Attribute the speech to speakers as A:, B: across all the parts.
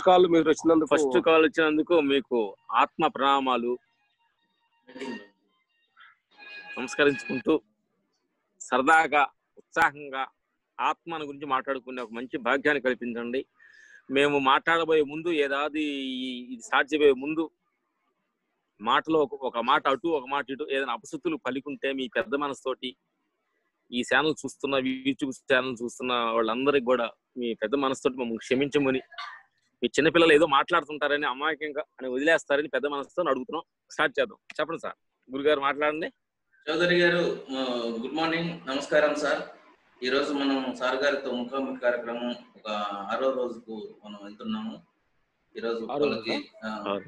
A: First call మీరు వచ్చినందుకు
B: first call వచ్చినందుకు మీకు ఆత్మ ప్రణామాలు నమస్కరించుకుంటూ సరదాగా ఉత్సాహంగా ఆత్మను గురించి మాట్లాడుకునే ఒక మంచి భాగ్యాన్ని కల్పించండి మేము మాట్లాడబోయే ముందు ఏదాది ఈ- ఇది స్టార్ట్ చేయబోయే ముందు మాటలో ఒక ఒక మాట అటు ఒక మాట ఇటు ఏదైనా అపశృతులు పలికుంటే మీ పెద్ద మనసుతోటి ఈ ఛానల్ చూస్తున్న యూట్యూబ్ ఛానల్ చూస్తున్న వాళ్ళందరికీ కూడా మీ పెద్ద మనసుతోటి మమ్మల్ని క్షమించమని మీ చిన్నపిల్లలు ఏదో మాట్లాడుతుంటారని అమాయకంగా అని వదిలేస్తారని పెద్ద మనసుతో అడుగుతున్నాం స్టార్ట్ చేద్దాం చెప్పండి సార్ గురుగారు మాట్లాడండి
C: చౌదరి గారు ఆ, గుడ్ మార్నింగ్ నమస్కారం సార్ ఈ రోజు మనం సార్ గారితో ముఖాముఖి కార్యక్రమం ఒక ఆరో రోజుకు మనం వెళ్తున్నాము ఈ రోజు
A: ఆరో
C: వాళ్ళకి ఆ,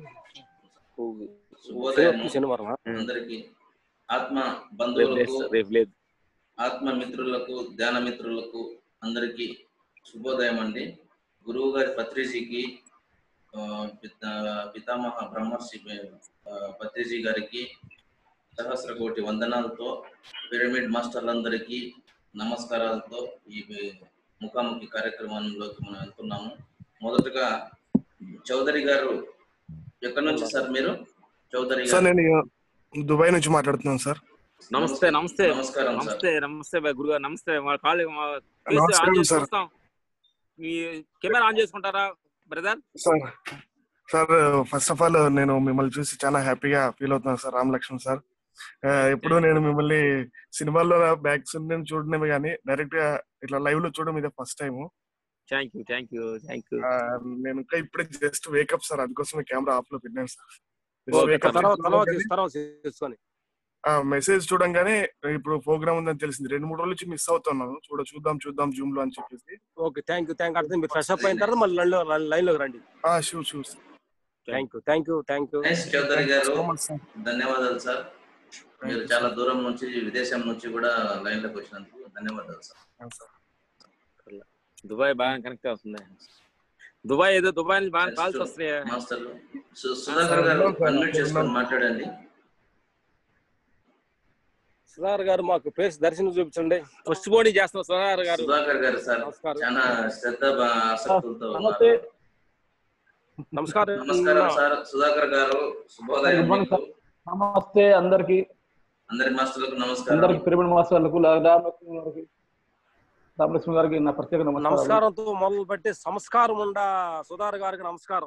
A: రేపు
C: శుభోదయం
A: శనివారం
C: అందరికి ఆత్మ
B: రేపు లేదు
C: బంధువులకు
B: సార్, రేపు లేదు
C: ఆత్మ మిత్రులకు ధ్యాన మిత్రులకు అందరికి శుభోదయం అండి గురువు గారి పత్రిజీకి ఆ, పిత- పితామహ బ్రహ్మర్షి ఆ, పత్రిజీ గారికి సహస్ర కోటి వందనాలతో పిరమిడ్ మాస్టర్లందరికీ నమస్కారాలతో ఈ ముఖాముఖి కార్యక్రమంలోకి మనం వెళ్తున్నాము మొదటగా చౌదరి గారు ఎక్కడి నుంచి సార్ మీరు చౌదరి
D: సార్
C: గారు
D: నేను దుబాయ్ నుంచి మాట్లాడుతున్నాను సార్
B: నమస్తే నమస్తే
C: నమస్కారం సార్
B: నమస్తే నమస్తే బా- గురుగారు నమస్తే మా కాలేజ్ మా ఫేస్
D: నమస్కారం
B: ఆన్ చేసి
D: సార్.
B: చూస్తాం మీ కెమెరా ఆన్ చేసుకుంటారా brother
D: sir sir first of all నేను మిమ్మల్ని చూసి చాలా హ్యాపీగా ఫీల్ అవుతున్నాను సార్ రామ్ లక్ష్మణ్ సార్ ఆ, ఎప్పుడూ నేను మిమ్మల్ని సినిమాల్లో బ్యాక్స్ నేను చూడడమే కానీ డైరెక్ట్ గా ఇట్లా లైవ్ లో చూడడం ఇదే first time
B: thank you thank you thank you
D: నేను ఇంకా ఇప్పుడే జస్ట్ వేకప్ సార్ అందుకోసం కెమెరా ఆఫ్ లో పెట్టాను సార్
B: Okay,
A: తర్వాత తర్వాత చేసి- తర్వాత చేసుకొని
D: మెసేజ్ చూడంగానే ఇప్పుడు ప్రోగ్రామ్ ఉందని తెలిసింది రెండు మూడు రోజుల నుంచి మిస్ అవుతున్నాను చూడ చూద్దాం చూద్దాం జూమ్ లో అని చెప్పేసి
A: ఓకే థ్యాంక్ యూ థ్యాంక్ అర్థం మీరు ఫ్రెష్ అప్ అయిన తర్వాత మళ్ళీ లైన్ లో లైన్ లోకి రండి
D: ఆ షూ షూ
A: thank you thank you thank you
C: nice Chowdary garu
D: so much sir
C: ధన్యవాదాలు సార్ మీరు చాలా దూరం నుంచి విదేశం నుంచి కూడా లైన్ లోకి వచ్చినందుకు ధన్యవాదాలు సార్
B: దుబాయ్ బాగా కనెక్ట్ అవుతుంది దుబాయ్ ఏదో దుబాయ్ నుంచి బాగా కాల్స్ వస్తున్నాయి
C: మాస్టర్ సు- సుధాకర్ గారు అన్మ్యూట్ చేసుకొని మాట్లాడండి
A: సుధాకర్ గారు మాకు ప్లేస్ దర్శనం చూపించండి
B: ఫస్ట్ బోర్డీ చేస్తున్నాం సుధాకర్ గారు
C: సుధాకర్ గారు సార్
A: నమస్కారం
C: చాలా శ్రద్ధ బా- ఆసక్తులతో
E: నమస్తే.
C: ఉన్నారు.
A: నమస్కారం
C: నమస్కారం సార్ సుధాకర్ గారు శుభోదయం
E: Good morning,
C: మీకు.
E: నమస్తే అందరికి
C: అందరి మాస్టర్లకు నమస్కారం
E: అందరికి పిరమిడ్ మాస్టర్లకు రామలక్ష్మి గారికి రామలక్ష్మి గారికి నా ప్రత్యేక నమస్కారం
A: నమస్కారంతో మొదలు పెట్టి సంస్కారం ఉండ సుధాకర్ గారికి నమస్కారం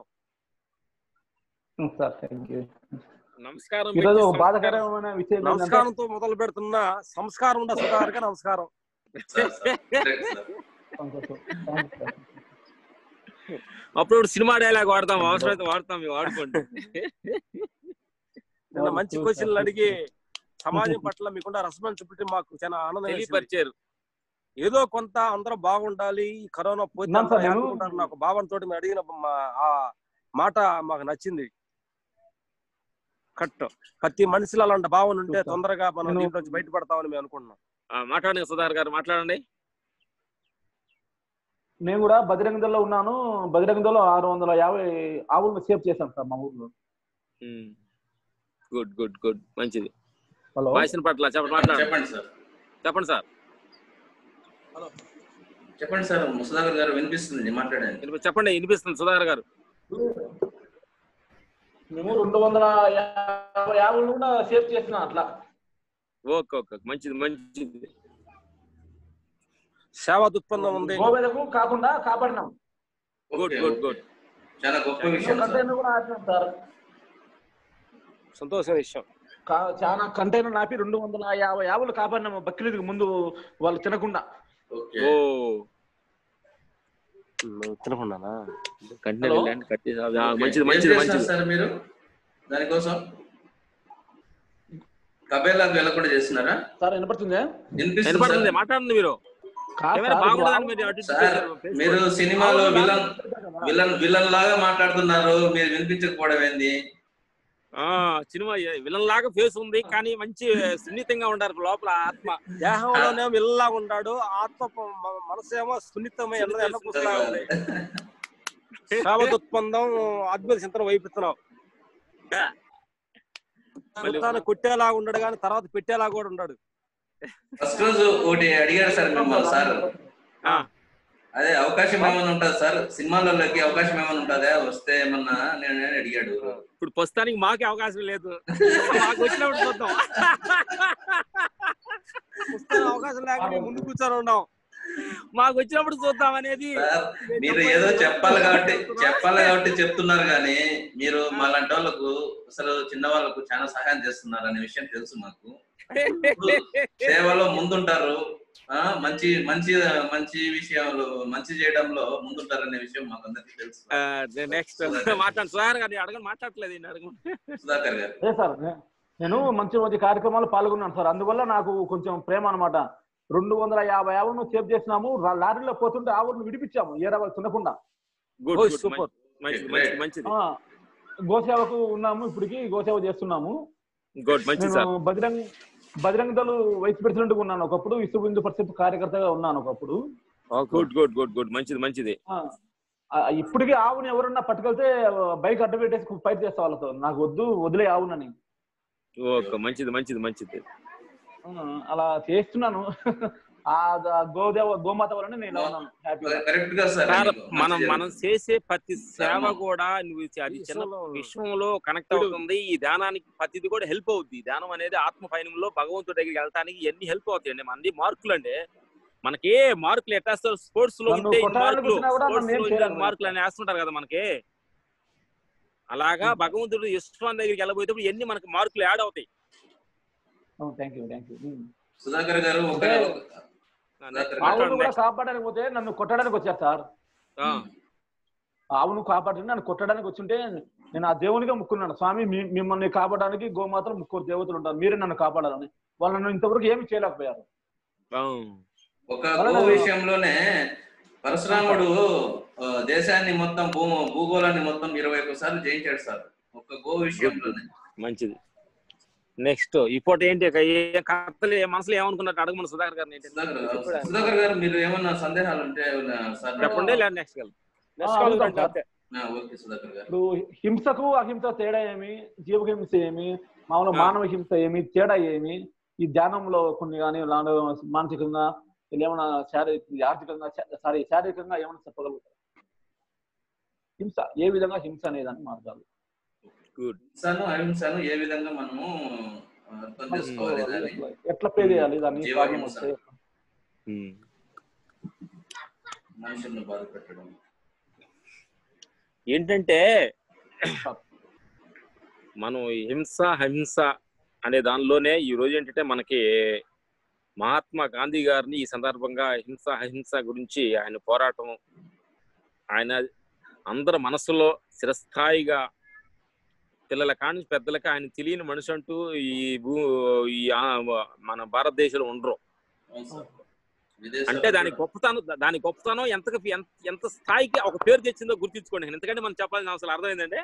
E: సార్ థ్యాంక్ యూ
B: నమస్కారం
E: ఈ రోజు
B: పెట్టి
E: ఒక బాధాకరమైన విషయం ఏంటంటే
A: నమస్కారంతో మొదలు పెడుతున్న సంస్కారం ఉండ సుధాకర్ గారికి నమస్కారం
C: సార్, సార్. Correct, sir.
E: సంతోషం. Thank you, sir.
B: అప్పుడు సినిమా డైలాగ్ వాడతాం అవసరమైతే వాడతాం మీరు వాడుకోండి
A: నిన్న మంచి క్వశ్చన్లు అడిగి సమాజం పట్ల మీకుండా రెస్పాన్స్ చూపెట్టి మాకు చాలా ఆనందం వేసింది.
B: తెలియపరిచారు
A: ఏదో కొంత అందరూ బాగుండాలి ఈ కరోనా పోతే
E: ఉన్నాం
A: అందరూ
E: సార్ నేను.
A: హ్యాపీగా ఉంటారు నాకు భావంతో మీరు అడిగిన మా- ఆ మాట మాకు నచ్చింది కట్ ప్రతి మనిషిలో అలాంటి భావన ఉంటే
E: చూస్తాం.
A: తొందరగా మనం
E: నేను-
A: దీంట్లో నుంచి బయటపడతామని మేము అనుకుంటున్నాం
B: ఆ, మాట్లాడండి సుధాకర్ గారు మాట్లాడండి
E: నేను కూడా బదిరంగంలో ఉన్నాను బదిరంగంలో ఆరు వందల యాభై ఆవులను సేవ్ చేశాను సార్ మా ఊర్లో
B: గుడ్ గుడ్ గుడ్ మంచిది
E: హలో
B: వాయిస్ పట్ల చెప్పండి మాట్లాడండి
C: చెప్పండి సార్
B: చెప్పండి సార్
C: చెప్పండి సార్ సుధాకర్ గారు వినిపిస్తుంది మాట్లాడండి
B: వినిపి- చెప్పండి వినిపిస్తుంది సుధాకర్ గారు
E: మేము రెండు వందల యాభై ఆవులను కూడా సేవ్ చేసిన అట్లా
B: ఓకే ఓకే మంచిది మంచిది
A: సేవా దృక్పథం ఉంది
E: గోవేదకు కాకుండా కాపాడినాం
B: good
C: okay,
B: good
C: okay.
B: Good
C: చాలా గొప్ప విషయం సార్
E: కంటైనర్ కూడా ఆపినాం సార్
A: సంతోషం విషయం
E: కా- చాలా కంటైనర్ ఆపి రెండు వందల యాభై ఆవులు కాపాడినాము బక్రీద్కి ముందు వాళ్ళు తినకుండా
C: ఓకే
B: ఓ
A: తినకుండానా
B: కంటిన్యూ
E: Hello?
B: ల్యాండ్ కట్ చేసి అది, ఆ,
C: ఓకే.
B: మంచిది
C: ఏం
B: మంచిది
C: చేస్తున్నారు
B: మంచిది
C: సార్ మీరు దానికోసం కబేలాకు వెళ్ళకుండా చేస్తున్నారా
E: సార్ వినపడుతుందా
C: వినిపిస్తుంది
B: వినపడుతుంది
C: సార్.
B: మాట్లాడండి మీరు
E: కాదు
B: కెమెరా
E: సార్,
B: బాగుండదని
E: ఇప్పుడు
B: మీరు అటు ఇటు
C: సార్
B: చేశారు. Facebook
C: మీరు
B: లో.
C: సినిమాలో
E: ఆవులు
C: విలన్
E: కదా.
C: విలన్ విలన్ లాగా మాట్లాడుతున్నారు మీరు వినిపించకపోవడం ఏంది
B: ఆ సినిమా విలన్ లాగా ఫేస్ ఉంది కానీ మంచి సున్నితంగా ఉండారు లోపల ఆత్మ
A: దేహంలోనేమో ఇల్లా ఉంటాడు ఆత్మ మ- మనసేమో సున్నితమై ఎల్ల ఎల్ల పూస్తా ఉంది సేవ దృక్పథం అద్భుత చింతన వైపుతున్నావు
B: మళ్ళీ-
A: తాను కొట్టేలా ఉండడు కానీ తర్వాత పెట్టేలా కూడా ఉన్నాడు
C: ఫస్ట్ రోజు ఒకటి అడిగారు సార్ మిమ్మల్ని సార్
B: ఆ,
C: అదే అవకాశం ఏమైనా ఉంటుంది సార్ సినిమాలలోకి అవకాశం ఏమైనా ఉంటుందా వస్తే ఏమన్నా నేను నేను అడిగాడు
B: ఇప్పుడు ప్రస్తుతానికి మాకే అవకాశం లేదు మాకు వచ్చినప్పుడు చూద్దాం
A: పుస్తకం అవకాశం లేక మేము ముందు కూర్చొని ఉన్నాం
B: మాకు వచ్చినప్పుడు చూద్దాం అనేది
C: సార్ మీరు ఏదో చెప్పాలి కాబట్టి చెప్పాలి కాబట్టి చెప్తున్నారు కానీ మీరు మాలాంటి వాళ్ళకు అసలు చిన్న వాళ్ళకు చాలా సహాయం చేస్తున్నారు అనే విషయం తెలుసు మాకు సేవలో ముందుంటారు ఆ మంచి మంచి మంచి విషయాలు మంచి చేయడంలో ముందుంటారనే విషయం మాకు అందరికీ తెలుసు
B: నెక్స్ట్ మాట్లాడు సార్ గారు అడగని మాట్లాడలేదు ఈయన అడగండి
C: సుధాకర్ గారు
E: అదే సార్ నే- నేను మంచి మంచి కార్యక్రమాలు పాల్గొన్నాను సార్ అందువల్ల నాకు కొంచెం ప్రేమ అనమాట రెండు వందల యాభై ఆవులను సేవ్ చేసినాము రా- లారీలో పోతుంటే ఆవులను విడిపించాము ఏ రవ్వ తినకుండా
B: గుడ్
A: ఓ,
B: గుడ్
A: సూపర్.
B: మంచిది మంచిది మంచిది
E: ఆ, గోసేవకు ఉన్నాము ఇప్పటికి గోసేవ చేస్తున్నాము
B: గుడ్ మంచిది
E: నేను
B: sir
E: Bajrang Bajrang Dal vice president గా ఉన్నాను ఒకప్పుడు విశ్వ హిందూ పరిషత్ కార్యకర్తగా ఉన్నాను ఒకప్పుడు
B: గుడ్ గుడ్ గుడ్ గుడ్ మంచిది మంచిది
E: ఆ, ఆ, ఇప్పటికీ ఆవుని ఎవరన్నా పట్టుకెళ్తే బైక్ అడ్డు పెట్టేసి ఫైట్ చేస్తా వాళ్ళతో నాకు వద్దు వదిలే ఆవునని
B: ఓకే మంచిది మంచిది మంచిది
E: ఆ, అలా చేస్తున్నాను ఆ ద- గోదేవ గోమాత వలన నేను ఇలా ఉన్నాను హ్యాపీగా
C: కరెక్ట్ గా సార్
B: సార్
C: మీకు మంచి
B: మనం
C: జరుగుతుంది.
B: మనం చేసే ప్రతి సేవ
C: ధర్మం.
B: కూడా నువ్వు ఇది- అది చిన్న
A: విశ్వంలో-
B: విశ్వంలో కనెక్ట్ అవుతుంది ఈ ధ్యానానికి ప్రతిది కూడా హెల్ప్ అవుద్ది ఈ ధ్యానం అనేది ఆత్మ పయనంలో భగవంతుడి దగ్గరికి వెళ్ళటానికి ఎన్ని హెల్ప్ అవుతాయండి మనది మార్కులు అండి మనకి ఏ మార్కులు ఎట్టేస్తారు స్పోర్ట్స్ లో
E: నన్ను
B: ఉంటే ఇన్ని
E: కొట్టాలని
B: మార్కులు
E: వచ్చినా కూడా
B: స్పోర్ట్స్
E: నన్ను ఏం
B: లో
E: చేయలేను
B: ఇన్ని మార్కులు అని వేస్తుంటారు కదా మనకి అలాగా భగవంతుడు యశ్వాన్ దగ్గరికి వెళ్ళబోయేటప్పుడు ఎన్ని మనకి మార్కులు యాడ్ అవుతాయి
E: thank you thank you
C: Sudhakar గారు ఒక
E: అంటే
C: సుధాకర్
E: ఆవును
C: గారు
E: కూడా కాపాడడానికి పోతే నన్ను కొట్టడానికి వచ్చారు సార్
B: ఆ,
E: ఆవును కాపాడి నన్ను కొట్టడానికి వచ్చుంటే నేను ఆ దేవునిగా ముక్కున్నాను స్వామి మీ- మిమ్మల్ని కాపాడడానికి గోమాతలు ముగ్గురు దేవతలు ఉంటారు మీరే నన్ను కాపాడాలని వాళ్ళు నన్ను ఇంతవరకు ఏమి చేయలేకపోయారు
B: ఆ.
C: ఒక గో విషయంలోనే పరశురాముడు ఆ, దేశాన్ని మొత్తం భూ భూగోళాన్ని మొత్తం ఇరవై ఒక్కసార్లు జయించాడు సార్ ఒక గో విషయంలోనే
B: మంచిది నెక్స్ట్ ఈ పూట ఏంటి ఇక ఏ కథలు ఏ మనసులో ఏమనుకున్నట్టు అడగమని సుధాకర్ గారిని ఏంటి?
C: సుధాకర్ గారు సుధాకర్ గారు మీరు ఏమన్నా సందేహాలు ఉంటే ఏమన్నా సార్
B: చెప్పండి లేదా నెక్స్ట్ గల్
A: నెక్స్ట్
E: ఆ,
A: కాల్
E: అడుగుతాం
A: రండి
E: సార్.
A: అంతే.
C: ఆ, ఓకే సుధాకర్ గారు
E: ఇప్పుడు హింసకు అహింస తేడా ఏమి జీవహింస ఏమి మామూలు
B: ఆ.
E: మానవ హింస ఏమి తేడా ఏమి ఈ ధ్యానంలో కొన్ని కానీ మానసికంగా ఇలా ఏమైనా శారీరక ఆర్థికంగా సారీ శారీరకంగా ఏమైనా చెప్పగలుగుతారు హింస ఏ విధంగా హింస అనేదాన్ని మార్గాలు
B: గుడ్
C: హింసను అహింసను ఏ విధంగా మనము అర్థం చేసుకోవాలి దాన్ని
E: ఎట్లా పే చేయాలి దాన్ని
C: జీవ
E: ప్రాబ్లం
C: హింస.
E: వస్తే
C: మనుషులను బాధ పెట్టడం
B: ఏంటంటే మనం ఈ హింస హింస అనే దానిలోనే ఈ రోజు ఏంటంటే మనకి మహాత్మా గాంధీ గారిని ఈ సందర్భంగా హింస అహింస గురించి ఆయన పోరాటం ఆయన అందరి మనసులో చిరస్థాయిగా పిల్లల కాడి నుంచి పెద్దలకి ఆయన తెలియని మనిషి అంటూ ఈ భూ ఈ ఆ, మన భారతదేశంలో ఉండరు
C: అవును సార్. విదేశాల్లో
B: అంటే దాని
C: కూడా.
B: గొప్పతనం దాని గొప్పతనం ఎంత ఎంత ఎంత స్థాయికి ఒక పేరు తెచ్చిందో గుర్తించుకోండి ఎందుకంటే మనం చెప్పాల్సిన అవసరం అర్థమైందండి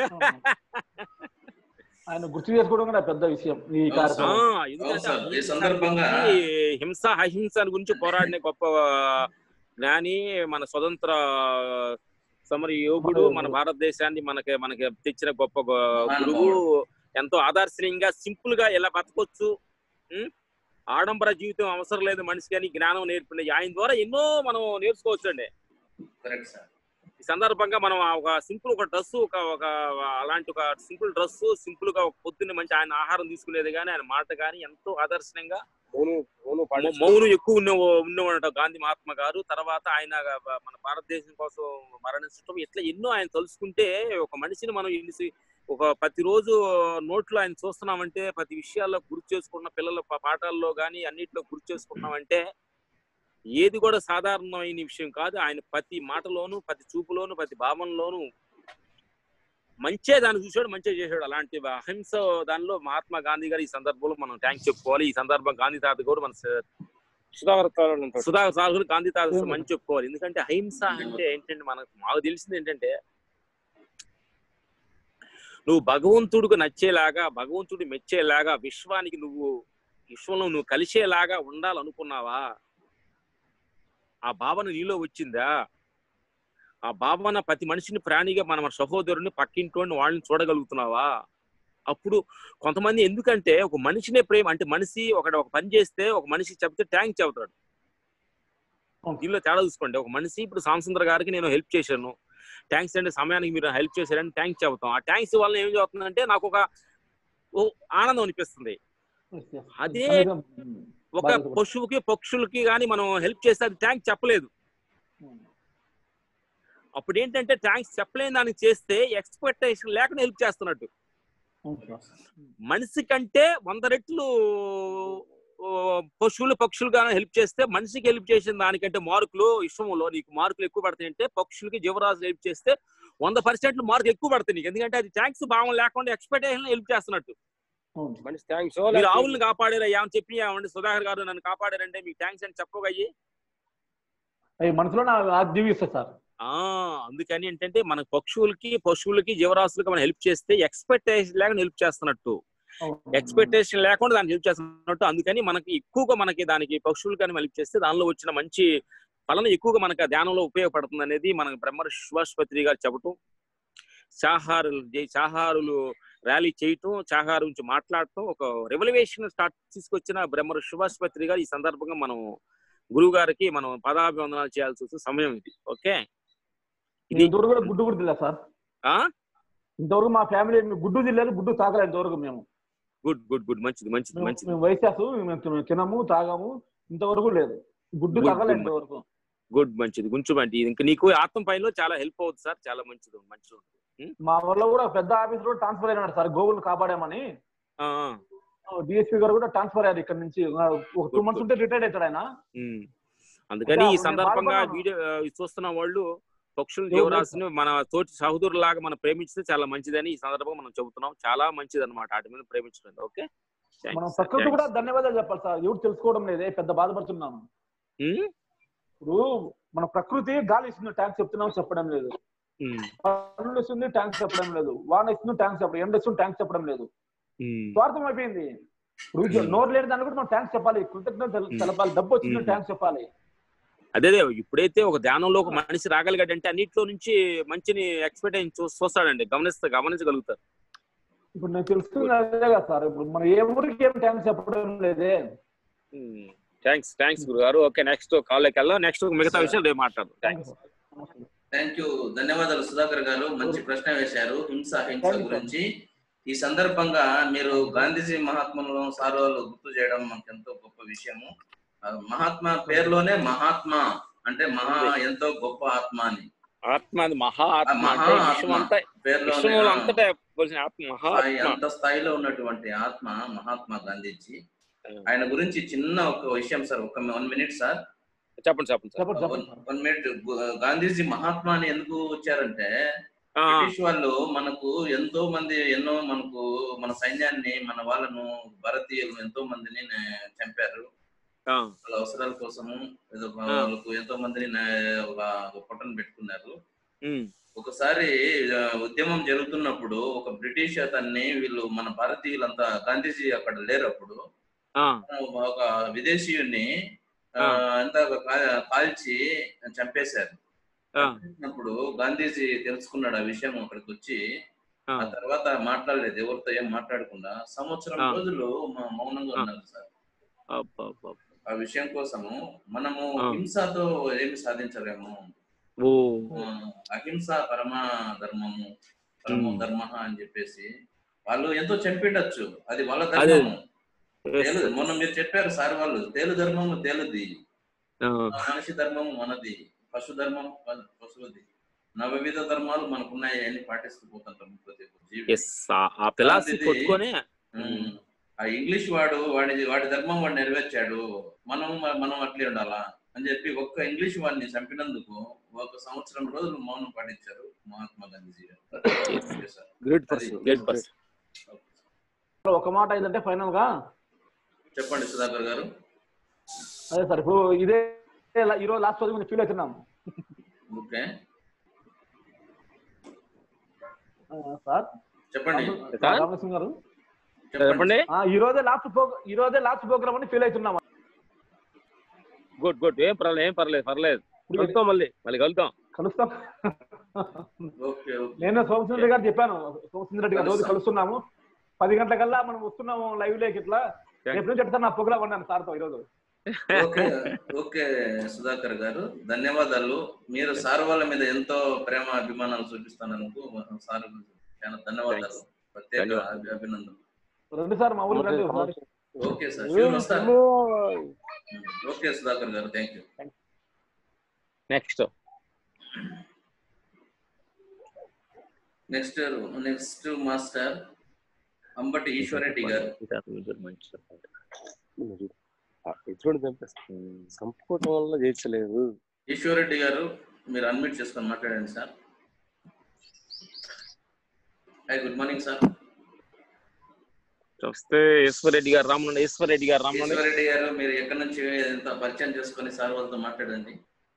E: ఆయన గుర్తు చేసుకోవడం కూడా పెద్ద విషయం ఈ
C: అవును
B: ఆ,
E: కార్యక్రమం
B: ఎందుకంటే
C: అవును సార్. ఈ
B: అహింస
C: సందర్భంగా
B: గురించి, హింస అహింస గురించి పోరాడిన గొప్ప జ్ఞాని మన స్వతంత్ర సమర యోగుడు మన భారతదేశాన్ని మనకి మనకి తెచ్చిన గొప్ప గొ- గురువు ఎంతో ఆదర్శనీయంగా సింపుల్ గా ఎలా బతకొచ్చు ఉం? ఆడంబర జీవితం అవసరం లేదు మనిషికి అని జ్ఞానం నేర్పింది ఆయన ద్వారా ఎన్నో మనం నేర్చుకోవచ్చు అండి
C: కరెక్ట్ సార్
B: ఈ సందర్భంగా మనం ఆ ఒక సింపుల్ ఒక డ్రెస్ ఒక ఒక అలాంటి ఒక సింపుల్ డ్రెస్ సింపుల్ గా ఒక పొద్దున్న మంచి ఆయన ఆహారం తీసుకునేది కానీ ఆయన మాట కానీ ఎంతో ఆదర్శనంగా
A: అవును అవును
B: మౌ-
A: పాటించు.
B: మౌనం ఎక్కువ ఉన్న ఉన్నవాడట గాంధీ మహాత్మా గారు తర్వాత ఆయన మన భారతదేశం కోసం మరణించడం ఇట్లా ఎన్నో ఆయన తలుచుకుంటే ఒక మనిషిని మనం ఎన్ని ఒక ప్రతిరోజు నోట్లో ఆయన చూస్తున్నామంటే ప్రతి విషయాల్లో గుర్తు చేసుకున్న పిల్లల పా- పాఠాల్లో కానీ అన్నిట్లో గుర్తు చేసుకున్నామంటే ఏది కూడా సాధారణమైన విషయం కాదు ఆయన ప్రతి మాటలోను ప్రతి చూపులోను ప్రతి భావంలోను మంచే దాన్ని చూశాడు మంచిగా చేశాడు అలాంటి అహింస దానిలో మహాత్మా గాంధీ గారు ఈ సందర్భంలో మనం థ్యాంక్స్ చెప్పుకోవాలి ఈ సందర్భం గాంధీ తాత కూడా మన స-
A: సుధాకర్ తారడు ఉంటాడు.
B: సుధాకర్ సార్ కూడా గాంధీ తాత కూడా మంచి చెప్పుకోవాలి ఎందుకంటే అహింస అంటే ఏంటంటే మనకు మాకు తెలిసింది ఏంటంటే నువ్వు భగవంతుడికి నచ్చేలాగా భగవంతుడి మెచ్చేలాగా విశ్వానికి నువ్వు విశ్వంలో నువ్వు కలిసేలాగా ఉండాలనుకున్నావా ఆ భావన నీలో వచ్చిందా ఆ భావన ప్రతి మనిషిని ప్రాణిగా మన మన సహోదరుని పక్కింటోని వాళ్ళని చూడగలుగుతున్నావా అప్పుడు కొంతమంది ఎందుకంటే ఒక మనిషినే ప్రేమ అంటే మనిషి ఒక ఒక పని చేస్తే ఒక మనిషి చెప్తే ట్యాంక్ చెబుతాడు
E: అవును.
B: దీనిలో తేడా చూసుకోండి ఒక మనిషి ఇప్పుడు సాంసుందర్ గారికి నేను హెల్ప్ చేశాను థ్యాంక్స్ అండి సమయానికి మీరు హెల్ప్ చేశారని థ్యాంక్స్ చెబుతాం ఆ థ్యాంక్స్ వల్ల ఏం జరుగుతుందంటే నాకు ఒక ఓ ఆనందం అనిపిస్తుంది
E: Yes, yes.
B: అదే
E: అందుకే,
B: ఒక
E: బాధ్యత కూడా.
B: పశువుకి పక్షులకి కానీ మనం హెల్ప్ చేస్తే అది థ్యాంక్స్ చెప్పలేదు
E: ఉమ్.
B: అప్పుడు ఏంటంటే థ్యాంక్స్ చెప్పలేని దానికి చేస్తే ఎక్స్పెక్టేషన్ లేకుండా హెల్ప్ చేస్తున్నట్టు
E: అవును సార్.
B: మనిషి కంటే వంద రెట్లు ఓ, పశువులు పక్షులు కానీ హెల్ప్ చేస్తే మనిషికి హెల్ప్ చేసిన దానికంటే మార్కులు విశ్వంలో నీకు మార్కులు ఎక్కువ పడతాయి అంటే పక్షులకి జీవరాశులు హెల్ప్ చేస్తే వంద పర్సెంట్ మార్కులు ఎక్కువ పడతాయి నీకు ఎందుకంటే అది థ్యాంక్స్ భావం లేకుండా ఎక్స్పెక్టేషన్ హెల్ప్ చేస్తున్నట్టు
E: అవును.
A: మనిషి థ్యాంక్స్
B: మీరు ఆవులను కాపాడారు ఏమని చెప్పి ఏమండి సుధాకర్ గారు నన్ను కాపాడారంటే మీకు థ్యాంక్స్ అని చెప్పగయ్యి
E: అవి మనసులో నా అది జీవిస్తుంది సార్
B: ఆ అందుకని ఏంటంటే మన పక్షులకి పశువులకి జీవరాశులకి మనం హెల్ప్ చేస్తే ఎక్స్పెక్టేషన్ లేకుండా హెల్ప్ చేస్తున్నట్టు
E: అవును.
B: ఎక్స్పెక్టేషన్ లేకుండా దాన్ని హెల్ప్ చేస్తున్నట్టు అందుకని మనకి ఎక్కువగా మనకి దానికి పక్షులు కానీ హెల్ప్ చేస్తే దానిలో వచ్చిన మంచి ఫలం ఎక్కువగా మనకి ఆ ధ్యానంలో ఉపయోగపడుతుంది అనేది మనకి బ్రహ్మ సుభాష్పత్రి గారు చెప్పటం చాహారులు జై- చాహారులు ర్యాలీ చేయటం చాహారు గురించి మాట్లాడటం ఒక రెవల్యూషన్ స్టార్ట్ తీసుకొచ్చిన బ్రహ్మ సుభాష్పత్రి గారు ఈ సందర్భంగా మనం గురువు గారికి మనం పదాభివందనాలు చేయాల్సి వస్తుంది సమయం ఇది ఓకే ఇది
E: ఇంతవరకు కూడా గుడ్డు కూడా తినలేదు సార్
B: ఆ
E: ఇంతవరకు మా ఫ్యామిలీ గుడ్డు తినలేదు గుడ్డు తాగలేదు ఇంతవరకు మేము
B: గుడ్ గుడ్ గుడ్ మంచిది మంచిది
E: మేము-
B: మంచిది
E: మేము వయసాసు మేము తిన- తినము తాగము ఇంతవరకు లేదు గుడ్డు
B: Good,
E: తాగలేదు
B: good.
E: ఇంతవరకు
B: గుడ్ మంచిది గుంచు మంచి ఇంకా నీకు ఆత్మ పైన చాలా హెల్ప్ అవుతుంది సార్ చాలా మంచిది మంచిది
E: మా వల్ల కూడా పెద్ద ఆఫీస్ లో ట్రాన్స్ఫర్ అయినాడు సార్ గోవులు కాపాడామని
B: ఆ, ఆ,
E: డిఎస్పీ గారు కూడా ట్రాన్స్ఫర్ అయ్యారు ఇక్కడ నుంచి ఒక టూ మంత్స్ ఉంటే రిటైర్డ్ అవుతాడు ఆయన
B: ఉమ్. అందుకని ఈ
E: అప్పుడు నేను
B: సందర్భంగా
E: బాధపడ్డాను.
B: వీడియో ఆ, ఇది చూస్తున్న వాళ్ళు పక్షులు
E: ఎవరు
B: జీవరాశిని మన తోటి సహోదరులాగా మనం ప్రేమించితే చాలా మంచిదని ఈ సందర్భంగా మనం చెబుతున్నాం చాలా మంచిది అనమాట వాటి మీద ప్రేమించడం ఓకే
E: మనం ప్రకృతి కూడా ధన్యవాదాలు చెప్పాలి సార్ ఎవరు తెలుసుకోవడం లేదే పెద్ద బాధపడుతున్నాము ఇప్పుడు మన ప్రకృతి గాలి ఇస్తుంది ట్యాంక్స్ చెప్తున్నాం చెప్పడం లేదు పనులు ఇస్తుంది ట్యాంక్స్ చెప్పడం లేదు వాన ఇస్తుంది ట్యాంక్స్ చెప్పడం ఎండ ఇస్తుంది ట్యాంక్స్ చెప్పడం లేదు స్వార్థం అయిపోయింది ఇప్పుడు
B: Hmm.
E: నోరు లేని దాన్ని కూడా మనం ట్యాంక్స్ చెప్పాలి కృతజ్ఞత తెల-
B: Hmm.
E: తెలపాలి డబ్బు వచ్చింది
B: Hmm.
E: ట్యాంక్స్ చెప్పాలి
B: అదే అదే ఇప్పుడైతే ఒక ధ్యానంలో ఒక మనిషి రాగలిగాడంటే అన్నిట్లో నుంచి మంచిని ఎక్స్పెక్ట్ చూస్తాడండి గమనిస్తా గమనించగలుగుతారు
E: ఇప్పుడు నేను తెలుస్తుంది అదే కదా సార్ ఇప్పుడు మనం ఏ ఊరికి ఏం ట్యాంక్స్ చెప్పడం లేదే
B: థ్యాంక్స్ థ్యాంక్స్ గురు గారు ఓకే నెక్స్ట్ కాల్లోకి వెళ్దాం నెక్స్ట్ మిగతా విషయం రేపు మాట్లాడదాం
E: థ్యాంక్
B: థ్యాంక్స్
C: థ్యాంక్ యూ ధన్యవాదాలు సుధాకర్ గారు మంచి ప్రశ్న వేశారు హింస హింస
E: Thank you, sir.
C: గురించి ఈ సందర్భంగా మీరు గాంధీజీ మహాత్మను సార్ వాళ్ళు గుర్తు చేయడం మనకు ఎంతో గొప్ప విషయము ఆ మహాత్మా పేరులోనే మహాత్మా అంటే మహా ఎంతో గొప్ప ఆత్మ అని
B: ఆత్మ అది మహా ఆత్మ
C: మహా
B: అంటే
C: ఆత్మ.
B: విశ్వం అంతా
C: పేరులోనే
B: విశ్వంలో అంతటా పోల్సిన ఆత్మ మహా
C: స్థాయి
B: ఆత్మ
C: అంత స్థాయిలో ఉన్నటువంటి ఆత్మ మహాత్మా గాంధీజీ ఆయన గురించి చిన్న ఒక విషయం సార్ ఒక వన్ మినిట్ సార్
B: చెప్పండి చెప్పండి సార్
E: చెప్పండి చెప్పండి sir
C: one minute Gandhiji Mahatma అని ఎందుకు వచ్చారంటే
B: ఆ,
C: బ్రిటిష్ వాళ్ళు మనకు ఎంతో మంది ఎన్నో మనకు మన సైన్యాన్ని మన వాళ్ళను భారతీయులు ఎంతో మందిని నే- చంపారు
B: ఆ,
C: వాళ్ళ అవసరాల కోసము ఏదో
B: ఆ.
C: వాళ్ళకు ఎంతో మందిని నే- ఒక ఒక పొట్టను పెట్టుకున్నారు
B: ఉమ్,
C: ఒకసారి ఆ, ఉద్యమం జరుగుతున్నప్పుడు ఒక బ్రిటిష్ అతన్ని వీళ్ళు మన భారతీయులంతా గాంధీజీ అక్కడ లేరు అప్పుడు
B: ఆ,
C: ఒక విదేశీయుని ఆ, అంతా కా- కాల్చి చంపేశారు
B: ఆ,
C: అప్పుడు గాంధీజీ తెలుసుకున్నాడు ఆ విషయం అక్కడికి వచ్చి
B: ఆ.
C: ఆ తర్వాత మాట్లాడలేదు ఎవరితో ఏం మాట్లాడకుండా సంవత్సరం
B: ఆ.
C: రోజులు మ- మౌనంగా
B: ఆ.
C: ఉన్నారు సార్
B: అబ్బా, అబ్బా, అబ్బా.
C: ఆ విషయం కోసము మనము
B: ఆ.
C: హింసతో ఏమి సాధించలేము
B: ఓ
C: ఆ, అహింస పరమ ధర్మము పరమో
B: ఉమ్.
C: ధర్మ అని చెప్పేసి వాళ్ళు ఎంతో చంపిండొచ్చు అది వాళ్ళ
B: అదే.
C: ధర్మము తేలు మొన్న మీరు చెప్పారు సార్ వాళ్ళు తేలు ధర్మము తేలుది
B: ఆ,
C: మనిషి ధర్మము మనది పశు ధర్మం ప- పశువుది నవవిధ ధర్మాలు మనకున్నాయి అని పాటిస్తూ పోతుంటాం ప్రతి ఒక్క జీవి
B: ఎస్ ఆ- ఆ పిలాసి
C: గాంధీజీ-
B: కొట్టుకొని
C: ఉమ్. ఆ ఇంగ్లీష్ వాడు వాడి వాడి ధర్మం వాడు నెరవేర్చాడు మనం మనం అట్లే ఉండాలా అని చెప్పి ఒక్క ఇంగ్లీష్ వాడిని చంపినందుకు ఒక సంవత్సరం రోజులు మౌనం పాటించారు మహాత్మా గాంధీజీ గారు. చేశారు.
B: గ్రేట్ పర్సన్ గ్రేట్ పర్సన్
E: ఒక మాట ఏంటంటే ఫైనల్ గా
C: చెప్పండి సుధాకర్ గారు
E: అదే సార్ ఇప్పుడు ఇదే ఇలా ఈ రోజు లాస్ట్ రోజు ఫీల్ అవుతున్నాం
C: ఓకే
E: ఆ, సార్
C: చెప్పండి
B: సార్?
E: రామలక్ష్మి గారు
B: చెప్పండి
E: ఆ, ఈ రోజే లాస్ట్ ప్రోగ్రామ్ ఈ రోజే లాస్ట్ ప్రోగ్రామ్ అని ఫీల్ అవుతున్నాం
B: గుడ్ గుడ్ ఏం పర్లేదు ఏం పర్లేదు పర్లేదు
E: ఇప్పుడు
B: కలుద్దాం మళ్ళీ మళ్ళీ కలుద్దాం
E: కలుస్తాం
C: ఓకే ఓకే
E: నేను సోమసుందర్ గారు చెప్పాను సోమసుందర్ రెడ్డి గారు రోజు
C: కలుస్తాం.
E: కలుస్తున్నాము పది గంటలకల్లా మనం వస్తున్నాము లైవ్ లేకి ఇట్లా రేపు నుంచి చెప్తాను నా ప్రోగ్రామ్ అన్నాను సార్తో ఈరోజు
C: ఓకే ఓకే సుధాకర్ గారు ధన్యవాదాలు మీరు సార్ వాళ్ళ మీద ఎంతో ప్రేమ అభిమానాలు చూపిస్తున్నందుకు సార్ చాలా ధన్యవాదాలు ప్రత్యేక
B: ధన్యవాదాలు.
C: అభి- అభినందనలు
E: రండి సార్ మా ఊరికి రండి ఒకసారి
C: ఓకే సార్ షూర్ వస్తారు ఓకే సుధాకర్ గారు thank you
B: next
C: next next master Ambati Eshwar Reddy గారు
A: ఎటువంటి చంపేస్తాను చంపుకోవటం వల్ల చేర్చలేదు
C: ఈశ్వరెడ్డి గారు మీరు అన్మిట్ చేసుకొని మాట్లాడండి sir hi good morning sir
B: వస్తే ఈశ్వరెడ్డి గారు రామనండి ఈశ్వరెడ్డి గారు రామనండి
C: ఈశ్వరెడ్డి గారు మీరు ఎక్కడి నుంచి ఎంత పరిచయం చేసుకొని సార్ వాళ్ళతో మాట్లాడండి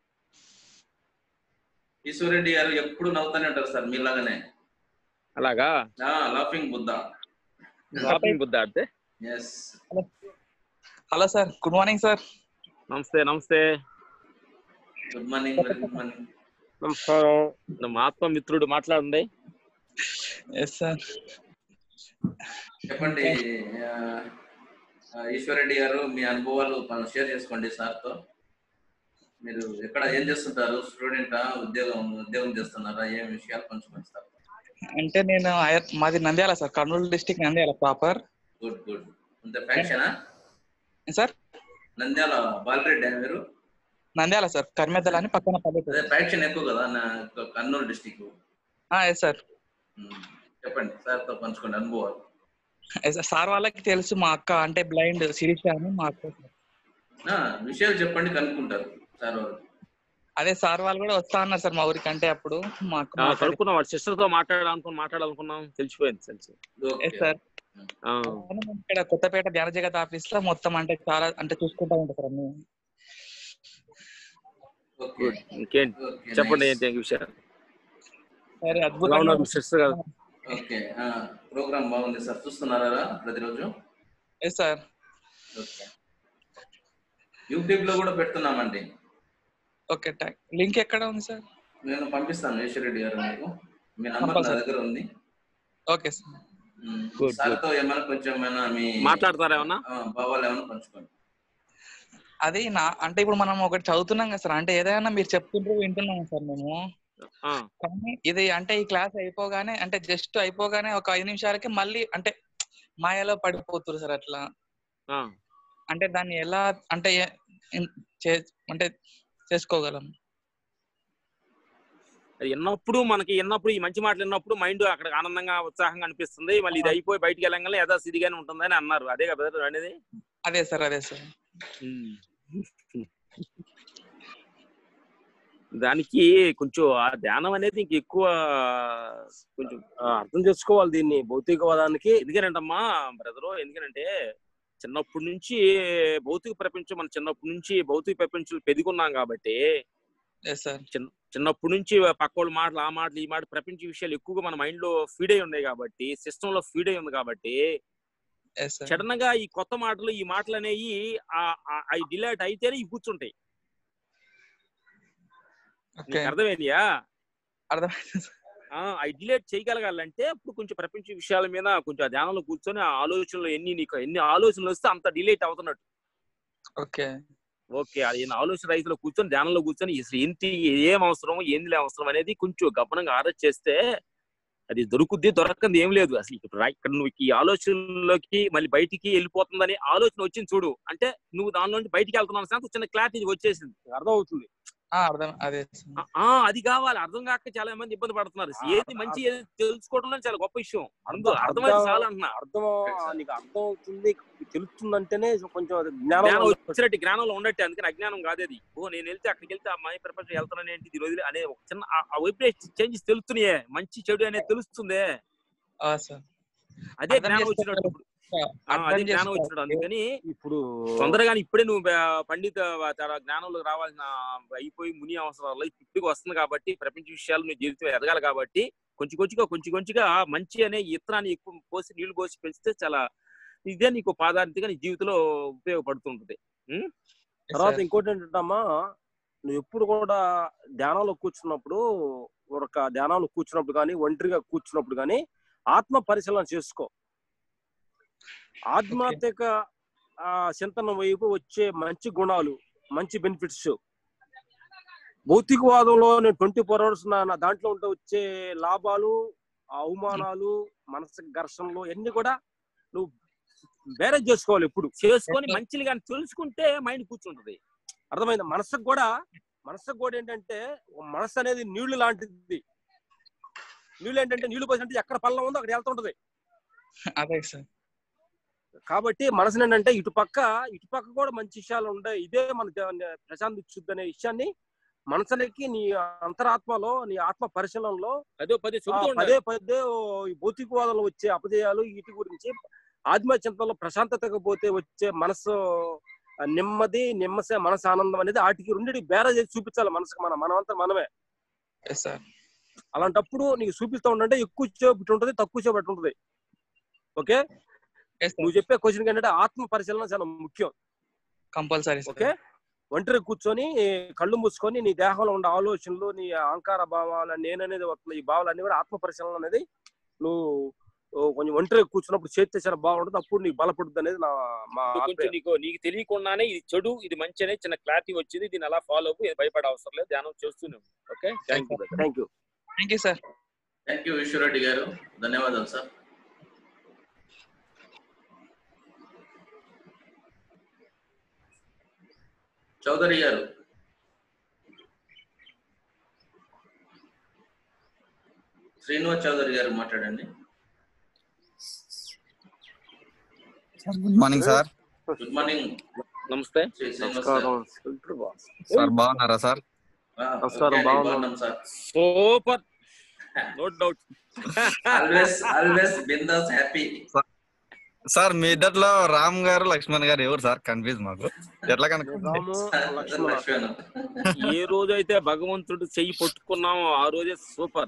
C: ఈశ్వరెడ్డి గారు ఎప్పుడు నవ్వుతానే ఉంటారు సార్ మీలాగానే
B: అలాగా
C: లాఫింగ్ బుద్ధ
B: షాపింగ్ బుద్ధ ఆడితే
C: yes
F: hello sir good morning sir
B: నమస్తే నమస్తే
C: good morning very good morning
A: నమస్కారం
B: మా ఆత్మ మిత్రుడు మాట్లాడండి
F: ఎస్ సార్
C: చెప్పండి ఆ, ఆ, ఈశ్వరెడ్డి గారు మీ అనుభవాలు మనం షేర్ చేసుకోండి సార్తో మీరు ఎక్కడ ఏం చేస్తుంటారు స్టూడెంటా ఉద్యోగం ఉద్యోగం చేస్తున్నారా ఏం విషయాలు పంచుకోండి సార్
F: అంటే నేను హైర్- మాది Nandyal sir Kurnool district Nandyal proper
C: good good అంతే ఫ్యాక్షనా
F: సార్
C: నంద్యాల బాలరెడ్డి మీరు
F: నంద్యాల సార్ కర్మెద్దల అని పక్కన
C: అదే
F: పల్లెటూరు
C: ఫ్యాక్షన్ ఎక్కువ కదా నా కర్నూలు డిస్టిక్
F: ఎస్ సార్
C: చెప్పండి సార్తో పంచుకోండి అనుభవాలు
F: ఎస్ సార్. సార్ వాళ్ళకి తెలుసు మా అక్క అంటే బ్లైండ్ శిరీష అని మా అక్క సార్.
C: ఆ, విషయాలు చెప్పండి కనుక్కుంటారు సార్ వాళ్ళు
F: అదే సార్ వాళ్ళు కూడా వస్తా అన్నారు సార్ మా ఊరికి అంటే అప్పుడు మా అక్క
B: ఆ,
F: మాట్లాడి-
B: కనుక్కున్నాం వాడి సిస్టర్ తో మాట్లాడాలనుకుని మాట్లాడాలనుకున్నాం తెలిసిపోయింది తెలుసు
C: ఓకే
F: ఎస్ సార్
B: ఆ,
F: అవును, మేము ఇక్కడ కొత్తపేట ధ్యాన జగత్ ఆఫీస్ లో మొత్తం అంటే చాలా అంటే చూసుకుంటా ఉంటాం సార్ అన్ని
C: ఓకే
B: గుడ్ ఇంకేంటి
C: ఓకే
B: చెప్పండి
C: nice.
B: ఏంటి ఏంటి విషయాలు
F: సరే
A: ఎలా
F: అద్భుతంగా
A: ఉన్నారు సిస్టర్ గారు
C: ఓకే ప్రోగ్రామ్ బాగుంది సార్ చూస్తున్నారా ప్రతిరోజు
F: ఎస్ సార్
C: ఓకే యూట్యూబ్ లో కూడా పెడుతున్నామండి
F: ఓకే థ్యాంక్ లింక్ ఎక్కడ ఉంది సార్
C: నేను పంపిస్తాను ఈశ్వరెడ్డి గారు మీకు మీ నంబర్ నా దగ్గర ఉంది
F: ఓకే సార్
B: Good,
C: సార్తో ఏమైనా కొంచెం ఏమైనా మీ
B: మాట్లాడతారా ఏమన్నా
C: ఆ, భావాలు ఏమైనా పంచుకోండి
F: అది నా అంటే ఇప్పుడు మనం ఒకటి చదువుతున్నాం కదా సార్ అంటే ఏదైనా మీరు చెప్తుంటే వింటున్నాం సార్ మేము
B: ఆ,
F: కానీ ఇది అంటే ఈ క్లాస్ అయిపోగానే అంటే జస్ట్ అయిపోగానే ఒక ఐదు నిమిషాలకి మళ్ళీ అంటే మాయలో పడిపోతున్నారు సార్ అట్లా
B: ఆ.
F: అంటే దాన్ని ఎలా అంటే ఏ- ఇన్- చే- అంటే చేసుకోగలం
B: అది విన్నప్పుడు మనకి విన్నప్పుడు ఈ మంచి మాటలు విన్నప్పుడు మైండ్ అక్కడ ఆనందంగా ఉత్సాహంగా అనిపిస్తుంది మళ్ళీ ఇది అయిపోయి బయటికి వెళ్ళంగానే యథాస్థితిగానే ఉంటుందని అన్నారు అదే కదా brother అనేది
F: అదే సార్ అదే సార్
B: దానికి కొంచెం ఆ ధ్యానం అనేది ఇంక ఎక్కువ కొంచెం
A: ఆ, అర్థం చేసుకోవాలి దీన్ని భౌతికవాదానికి
B: ఎందుకనంటమ్మా బ్రదరు ఎందుకనంటే చిన్నప్పటి నుంచి భౌతిక ప్రపంచం మన చిన్నప్పటి నుంచి భౌతిక ప్రపంచం పెరుగున్నాం కాబట్టి
F: ఎస్ సార్
B: చిన్న చిన్నప్పటి నుంచి పక్కోళ్ళ మాటలు ఆ మాటలు ఈ మాట ప్రపంచ విషయాలు ఎక్కువగా మన మైండ్ లో ఫీడ్ అయి ఉన్నాయి కాబట్టి సిస్టమ్ లో ఫీడ్ అయి ఉంది కాబట్టి
F: ఎస్ సార్
B: సడన్ గా ఈ కొత్త మాటలు ఈ మాటలు అనేవి అవి డిలేట్ అయితేనే ఇవి కూర్చుంటాయి
F: ఓకే
B: నీకు అర్థమైందియా
F: అర్థమైంది సార్
B: ఆ, అవి డిలేట్ చేయగలగాలంటే అప్పుడు కొంచెం ప్రపంచ విషయాల మీద కొంచెం ఆ ధ్యానంలో కూర్చొని ఆ ఆలోచనలు ఎన్ని నీకు ఎన్ని ఆలోచనలు వస్తే అంత డిలేట్ అవుతున్నట్టు
F: ఓకే
B: ఓకే అది ఈయన ఆలోచన రైతులో కూర్చొని ధ్యానంలో కూర్చొని అసలు ఏంటి ఏం అవసరం ఏంది అవసరం అనేది కొంచెం గమనంగా ఆలోచన చేస్తే అది దొరుకుద్ది దొరకంది ఏం లేదు అసలు ఇక్కడ రా- ఇక్కడ నువ్వు ఈ ఆలోచనలోకి మళ్ళీ బయటికి వెళ్ళిపోతుందని ఆలోచన వచ్చింది చూడు అంటే నువ్వు దానిలో నుంచి బయటికి వెళ్తున్నావు సంగతి చిన్న క్లారిటీ వచ్చేసింది
A: అర్థం అవుతుంది
F: ఆ, అర్థం అదే సార్
B: ఆ, ఆ, అది కావాలి అర్థం కాక చాలా మంది ఇబ్బంది పడుతున్నారు ఏది మంచి ఏది తెలుసుకోవడం చాలా గొప్ప విషయం అందు అర్థమైతే చాలు అంటున్నా
A: అర్థం నీకు అర్థం అవుతుంది తెలుస్తుంది అంటేనే కొంచెం అది జ్ఞానం
B: జ్ఞానం వచ్చినట్టు జ్ఞానంలో ఉండట్టు అందుకని అజ్ఞానం కాదేది ఓ నేను వెళ్తే అక్కడికి వెళ్తే ఆ మాయ ప్రపంచం వెళ్తానని ఏంటి ఈ రోజు అనే ఒక చిన్న ఆ- ఆ వైబ్రేషన్ చేంజెస్ తెలుస్తున్నాయే మంచి చెడు అనేది తెలుస్తుందే
F: ఆ, సార్
B: అదే
F: అర్థం
B: జ్ఞానం
F: చేసుకోగలం.
B: వచ్చినట్టు ఇప్పుడు. ఆ,
F: అర్థం
B: అదే జ్ఞానం
F: చేసుకోవాలి.
B: వచ్చినట్టు అందుకని
A: ఇప్పుడు
B: తొందరగా ఇప్పుడే నువ్వు బ- పండిత తర జ్ఞానంలోకి రావాల్సిన అయిపోయి ముని అవసరాలు ఇప్పటికి వస్తుంది కాబట్టి ప్రపంచ విషయాలు నీ జీవితం ఎదగాలి కాబట్టి కొంచెం కొంచెంగా కొంచెం కొంచెంగా మంచి అనే ఇత్తనాన్ని ఎక్కువ పోసి నీళ్లు పోసి పెంచితే చాలా ఇదే నీకు పాదాంతిగా నీ జీవితంలో ఉపయోగపడుతుంటది
F: Yes,
A: తర్వాత
F: sir.
A: ఇంకోటి ఏంటంటమ్మా నువ్వు ఎప్పుడు కూడా ధ్యానంలో కూర్చున్నప్పుడు ఒక ధ్యానంలో కూర్చున్నప్పుడు కానీ ఒంటరిగా కూర్చున్నప్పుడు కానీ ఆత్మ పరిశీలన చేసుకో ఆధ్యాత్మిక ఆ చింతన వైపు వచ్చే మంచి గుణాలు మంచి బెనిఫిట్స్ భౌతికవాదంలో నేను ట్వంటీ ఫోర్ అవర్స్ నా నా దాంట్లో ఉంటే వచ్చే లాభాలు ఆ అవమానాలు మనసు ఘర్షణలు అన్ని కూడా నువ్వు బేరేజ్ చేసుకోవాలి ఎప్పుడు
B: చేసుకొని మంచిలు కానీ తెలుసుకుంటే మైండ్ కూర్చుంటది
A: అర్థమైంది మనసుకు కూడా మనసుకు కూడా ఏంటంటే మనసు అనేది నీళ్లు లాంటిది నీళ్ళు ఏంటంటే నీళ్లు పోసినట్టు ఎక్కడ పల్లం ఉందో అక్కడ వెళ్తుంటది
F: అదే సార్
A: కాబట్టి మనసు ఏంటంటే ఇటు పక్క ఇటు పక్క కూడా మంచి విషయాలు ఉంటాయి ఇదే మన దే- ప్రశాంత్ ఇచ్చుద్ది అనే విషయాన్ని మనసులకి నీ అంతరాత్మలో నీ ఆత్మ పరిశీలనలో
B: అదో పది
A: ఆ
B: చెబుతూ ఉండాలి.
A: పదే పదే ఓ ఈ భౌతికవాదంలో వచ్చే అపజయాలు వీటి గురించి ఆత్మ చింతనలో ప్రశాంతతకు పోతే వచ్చే మనసు ఆ నెమ్మది నిమ్మస మనసు ఆనందం అనేది వాటికి రెండింటి బేర చేసి చూపించాలి మనసుకు మనం మనమంతా మనమే
F: ఎస్ సార్
A: అలాంటప్పుడు నీకు చూపిస్తా ఉండంటే ఎక్కువ సేపు ఇటు ఉంటుంది తక్కువ సేపు అటు ఉంటుంది ఓకే
F: ఎస్ సార్
A: నువ్వు చెప్పే క్వశ్చన్ ఏంటంటే ఆత్మ పరిశీలన చాలా ముఖ్యం
F: కంపల్సరీ
A: ఓకే ఒంటరి కూర్చొని కళ్ళు మూసుకొని నీ దేహంలో ఉండే ఆలోచనలు నీ అహంకార భావాలు నేననేది వస్తుంది ఈ భావాలు అన్ని కూడా ఆత్మ పరిశీలన అనేది నువ్వు ఓ కొంచెం ఒంటరి కూర్చున్నప్పుడు చేస్తే చాలా బాగుంటుంది అప్పుడు నీకు బలపడుతుంది అనేది నా మా
B: కొంచెం
A: అభిప్రాయం.
B: నీకు నీకు తెలియకుండానే ఇది చెడు ఇది మంచి అనేది చిన్న క్లారిటీ వచ్చింది దీన్ని అలా ఫాలో అవ్వు ఇది భయపడే అవసరం లేదు ధ్యానం చేస్తూనే okay thank you
A: thank you
F: thank you sir
C: thank you Vishwa Reddy గారు ధన్యవాదాలు సార్ చౌదరి గారు శ్రీనివాస్ చౌదరి గారు మాట్లాడండి
G: sir good morning sir
C: good morning
B: నమస్తే
C: శ్రీ శ్రీనివాస్ గారు.
A: నమస్కారం ఫిల్టర్ బాస్.
G: సార్ బాగున్నారా సార్
C: ఆ,
A: నమస్కారం,
C: ఓకే అండి,
A: బాగున్నాం.
C: బాగున్నాం sir
B: super no doubt
C: always always బిందాస్ హ్యాపీ
G: సార్ మీ ఇద్దట్లో రామ్ గారు లక్ష్మణ్ గారు ఎవరు సార్ కన్ఫ్యూజ్ మాకు ఎట్లా కనుక
A: రాము లక్ష్మణ
C: లక్ష్మణ్
B: ఏ రోజైతే భగవంతుడు చెయ్యి పట్టుకున్నామో ఆ రోజే సూపర్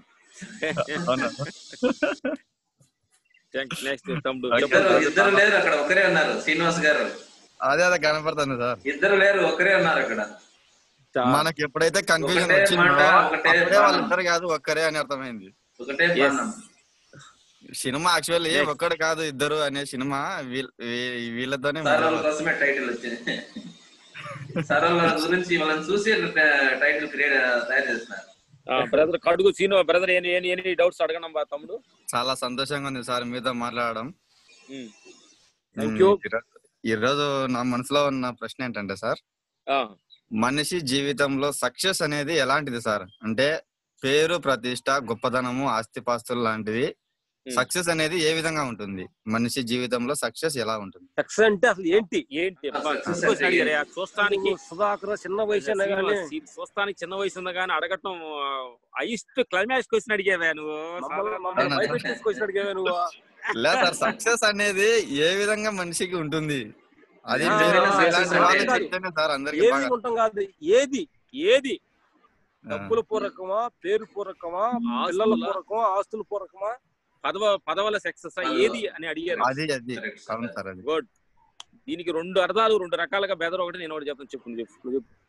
B: థ్యాంక్స్ నెక్స్ట్ తమ్ముడు
C: ఇద్దరు ఇద్దరు లేరు అక్కడ ఒకరే ఉన్నారు శ్రీనివాస్ గారు
G: అదే అదే కనపడుతుంది సార్
C: ఇద్దరు లేరు ఒకరే ఉన్నారు అక్కడ
G: మనకి ఎప్పుడైతే కన్ఫ్యూజన్
C: ఒకటే
G: వచ్చిందో
C: మాట, ఒకటే
G: అప్పుడే
C: బాణం.
G: వాళ్ళిద్దరు కాదు ఒక్కరే అని అర్థమైంది
C: ఒకటే బాణం
G: సినిమా యాక్చువల్లీ
B: Yes.
G: ఒక్కడు కాదు ఇద్దరు అనే సినిమా వీళ్ళ- వీ- వీళ్ళతోనే
C: సార్ వాళ్ళ
G: మొదలవుతుంది.
C: కోసమే టైటిల్ వచ్చింది సార్ వాళ్ళ గురించి వాళ్ళని చూసి టైటిల్ క్రియేట్ తయారు చేస్తున్నారు
B: బ్రదర్ కడుగు సీను brother any any any doubts అడగడం బా తమ్ముడు
G: చాలా సంతోషంగా ఉంది సార్ మీతో మాట్లాడడం
B: ఉమ్.
A: Thank you.
G: ఈరో- ఈరోజు నా మనసులో ఉన్న ప్రశ్న ఏంటంటే సార్
B: ఆ,
G: మనిషి జీవితంలో సక్సెస్ అనేది ఎలాంటిది సార్ అంటే పేరు ప్రతిష్ట గొప్పదనము ఆస్తిపాస్తులు లాంటివి
B: Hmm.
G: సక్సెస్ అనేది ఏ విధంగా ఉంటుంది మనిషి జీవితంలో సక్సెస్ ఎలా ఉంటుంది
A: సక్సెస్ అంటే అసలు ఏంటి
B: ఏంటి అబ్బా,
C: Success
B: good question
C: అంటే
B: అడిగారు. ఆ చూస్తానికి
A: నువ్వు సుధాకర్ చిన్న వయసు అయినా కానీ
B: శ్రీనివాస్, చూస్తానికి చిన్న వయసు ఉంది కానీ అడగటం ఐస్ట్ క్లైమాక్స్ క్వశ్చన్ అడిగావా నువ్వు
A: మమ్మల్ని మమ్మల్ని
G: అవునా?
A: బయట తీసుకొచ్చినట్టుగా నువ్వు
G: లేదు సార్ సక్సెస్ అనేది ఏ విధంగా మనిషికి ఉంటుంది అది
A: ఆ,
G: మీరు
C: success
G: మీలాంటి
C: అంటే
G: వాళ్ళు
A: కాదు.
G: చెప్తేనే సార్ అందరికి
A: ఏది
G: బాగా
A: ఉంటాం కాదు ఏది ఏది
G: ఆ,
A: డబ్బుల పూర్వకమా పేరు పూర్వకమా పిల్లల
B: ఆస్తుల
A: పూర్వకమా ఆస్తుల పూర్వకమా
B: పదవ పదవుల సక్సెస్ ఏది అని అడిగారు
G: అది అది
C: Correct, sir.
G: అవును సార్ అది
B: గుడ్ దీనికి రెండు అర్థాలు రెండు రకాలుగా బెదర్ ఒకటి నేను ఒకటి చెప్తాను చెప్పు నువ్వు చెప్పు నువ్వు చెప్పు.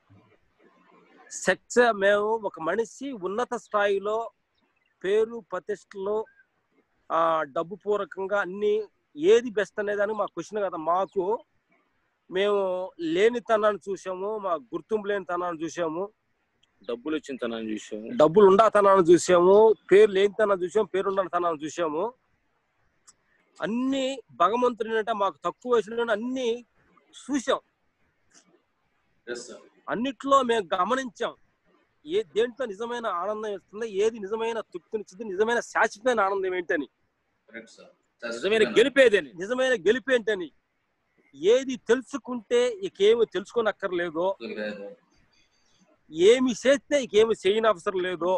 A: సెక్స్ మేము ఒక మనిషి ఉన్నత స్థాయిలో పేరు ప్రతిష్టలో ఆ డబ్బు పూర్వకంగా అన్ని ఏది బెస్ట్ అనేదాన్ని మా క్వశ్చన్ కదా మాకు మేము లేనితనాన్ని చూసాము మా గుర్తింపు లేనితనాన్ని చూసాము
B: డబ్బులు వచ్చిన తనని చూసాము
A: డబ్బులు ఉండతనాన్ని చూసాము పేరు లేనితనాన్ని చూసాము పేరు ఉండతనాన్ని చూసాము అన్ని భగవంతుని అంటే మాకు తక్కువ వయసులో అన్ని చూసాం
C: Yes, sir.
A: అన్నిట్లో మేము గమనించాం ఏ దేంట్లో నిజమైన ఆనందం ఇస్తుందో ఏది నిజమైన తృప్తినిచ్చింది నిజమైన శాశ్వతమైన ఆనందం ఏంటని
C: Correct, sir.
B: నిజమైన గెలిపేదని
A: నిజమైన గెలుపు ఏంటని ఏది తెలుసుకుంటే ఇకేమి తెలుసుకోనక్కర్లేదో
C: లేదు.
A: ఏమి చేస్తే ఇకేమి చేయని అవసరం లేదో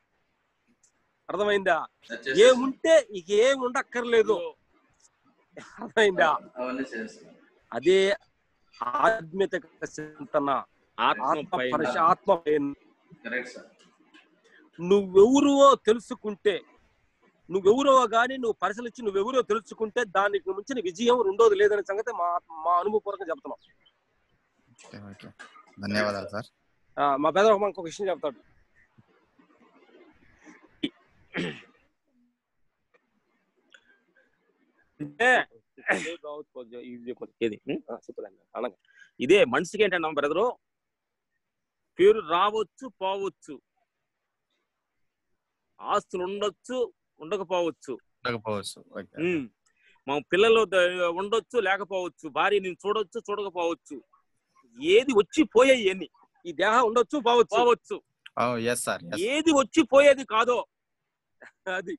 A: అర్థమైందా
C: వచ్చేసి
A: ఏముంటే ఇక ఏమి ఉండక్కర్లేదు అర్థమైందా
C: అవన్నీ చేస్తాం
A: అదే ఆధ్యాత్మిక చింతన
B: ఆత్మ
A: ఆత్మ
B: పైన
A: పరిశ ఆత్మ పైన
C: కరెక్ట్ సార్
A: నువ్వెవరువో తెలుసుకుంటే నువ్వెవరో గాని నువ్వు పరిశీలించి నువ్వెవరో తెలుసుకుంటే దానికి మించిన విజయం రెండోది లేదనే సంగతి మా మా అనుభవపూర్వకంగా చెప్తున్నాం
G: ఓకే, ఓకే. ధన్యవాదాలు సార్
A: ఆ, మా పెద్ద మనకు ఒక విషయం చెప్తాడు అంటే
B: పేరు రావచ్చు, కొంచెం ఇది చెప్పండి. ఏది ఉం? ఆ, చెప్పదండి అనగా ఇదే మనిషికి ఏంటంటే బ్రదరు పేరు రావచ్చు పోవచ్చు ఆస్తులు ఉండొచ్చు ఉండకపోవచ్చు
G: ఉండకపోవచ్చు ఓకే
B: ఉం. మా పిల్లలు ద- ఉండొచ్చు లేకపోవచ్చు భార్య నేను చూడొచ్చు చూడకపోవచ్చు ఏది వచ్చి పోయాయి అన్ని
A: ఈ దేహం ఉండొచ్చు పోవచ్చు
B: పోవచ్చు
G: ఎస్ సార్ ఎస్
B: ఏది వచ్చి పోయేది కాదో అది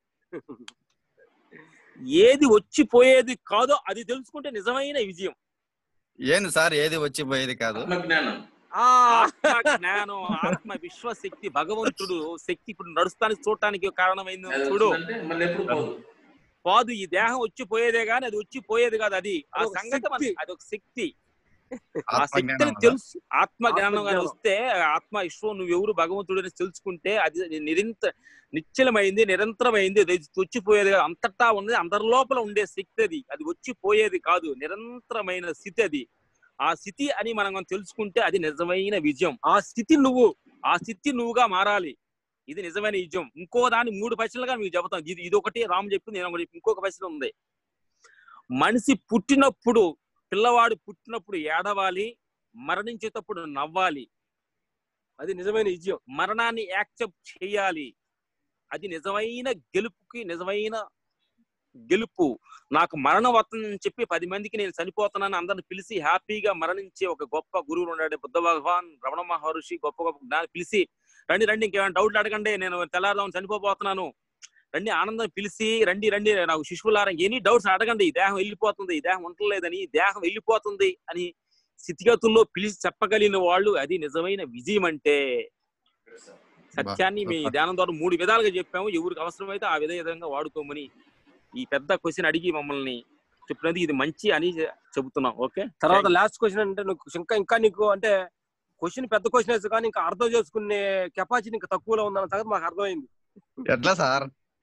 B: ఏది వచ్చి పోయేది కాదో అది తెలుసుకుంటే నిజమైన విజయం
G: ఏంది సార్ ఏది వచ్చి పోయేది కాదు
C: ఆత్మజ్ఞానం
A: ఆ
B: ఆత్మ జ్ఞానం ఆత్మ విశ్వశక్తి భగవంతుడు శక్తి ఇప్పుడు నడుస్తానికి చూడటానికి కారణమైంది
C: అది
B: చూడు
C: వచ్చిందంటే మళ్ళీ ఎప్పుడు పోదు
B: కాదు ఈ దేహం వచ్చి పోయేదే గాని అది వచ్చి పోయేది కాదు అది ఆ
A: అదొక
B: సంగతి మన-
A: శక్తి.
B: అదొక శక్తి ఆ
G: ఆత్మ
B: శక్తిని
G: జ్ఞానం
B: తెలుసు ఆత్మ జ్ఞానం గాని
A: జ్ఞానం.
B: వస్తే ఆత్మ విశ్వం నువ్వు ఎవరు భగవంతుడు అని తెలుసుకుంటే అది నిరంతర నిశ్చలమైంది నిరంతరమైంది అది వచ్చిపోయేది కాదు అంతటా ఉన్నది అందరి లోపల ఉండే శక్తి అది అది వచ్చి పోయేది కాదు నిరంతరమైన స్థితి అది ఆ స్థితి అని మనం తెలుసుకుంటే అది నిజమైన విజయం
A: ఆ స్థితి నువ్వు
B: ఆ స్థితి నువ్వుగా మారాలి ఇది నిజమైన విజయం ఇంకో దాని మూడు ప్రశ్నలుగా మీకు చెబుతాం ఇది ఇది ఒకటి రాము చెప్పింది నేను ఒకటి చెప్పి- ఇంకొక ప్రశ్న ఉంది మనిషి పుట్టినప్పుడు పిల్లవాడు పుట్టినప్పుడు ఏడవాలి మరణించేటప్పుడు నవ్వాలి
A: అది నిజమైన విజయం
B: మరణాన్ని యాక్సెప్ట్ చేయాలి అది నిజమైన గెలుపుకి నిజమైన గెలుపు నాకు మరణం వస్తుందని చెప్పి పది మందికి నేను చనిపోతున్నాను అందరిని పిలిచి హ్యాపీగా మరణించే ఒక గొప్ప గురువులు ఉన్నాడు బుద్ధ భగవాన్ రమణ మహర్షి గొప్ప గొప్ప జ్ఞాని పిలిచి రండి రండి ఇంకేమైనా డౌట్లు అడగండి నేను తెల్లారుదాం చనిపోబోతున్నాను రండి ఆనందం పిలిచి రండి రండి నాకు శిశువులారా ఎనీ డౌట్స్ అడగండి ఈ దేహం వెళ్ళిపోతుంది ఈ దేహం ఉండలేదని ఈ దేహం వెళ్ళిపోతుంది అని స్థితిగతుల్లో పిలిచి చెప్పగలిగిన వాళ్ళు అది నిజమైన విజయం అంటే సత్యాన్ని మీ
G: సూపర్.
B: ధ్యానం ద్వారా మూడు విధాలుగా చెప్పాము ఎవరికి అవసరమైతే ఆ విధ విధంగా వాడుకోమని ఈ పెద్ద క్వశ్చన్ అడిగి మమ్మల్ని చెప్పినందుకు ఇది మంచి అని చెబుతున్నాం ఓకే
A: తర్వాత లాస్ట్ క్వశ్చన్ అంటే నువ్వు ఇంకా ఇంకా నీకు అంటే క్వశ్చన్ పెద్ద క్వశ్చన్ వేసు కానీ ఇంకా అర్థం చేసుకునే కెపాసిటీ ఇంకా తక్కువలో ఉందన్న సంగతి మాకు అర్థమైంది
G: ఎట్లా సార్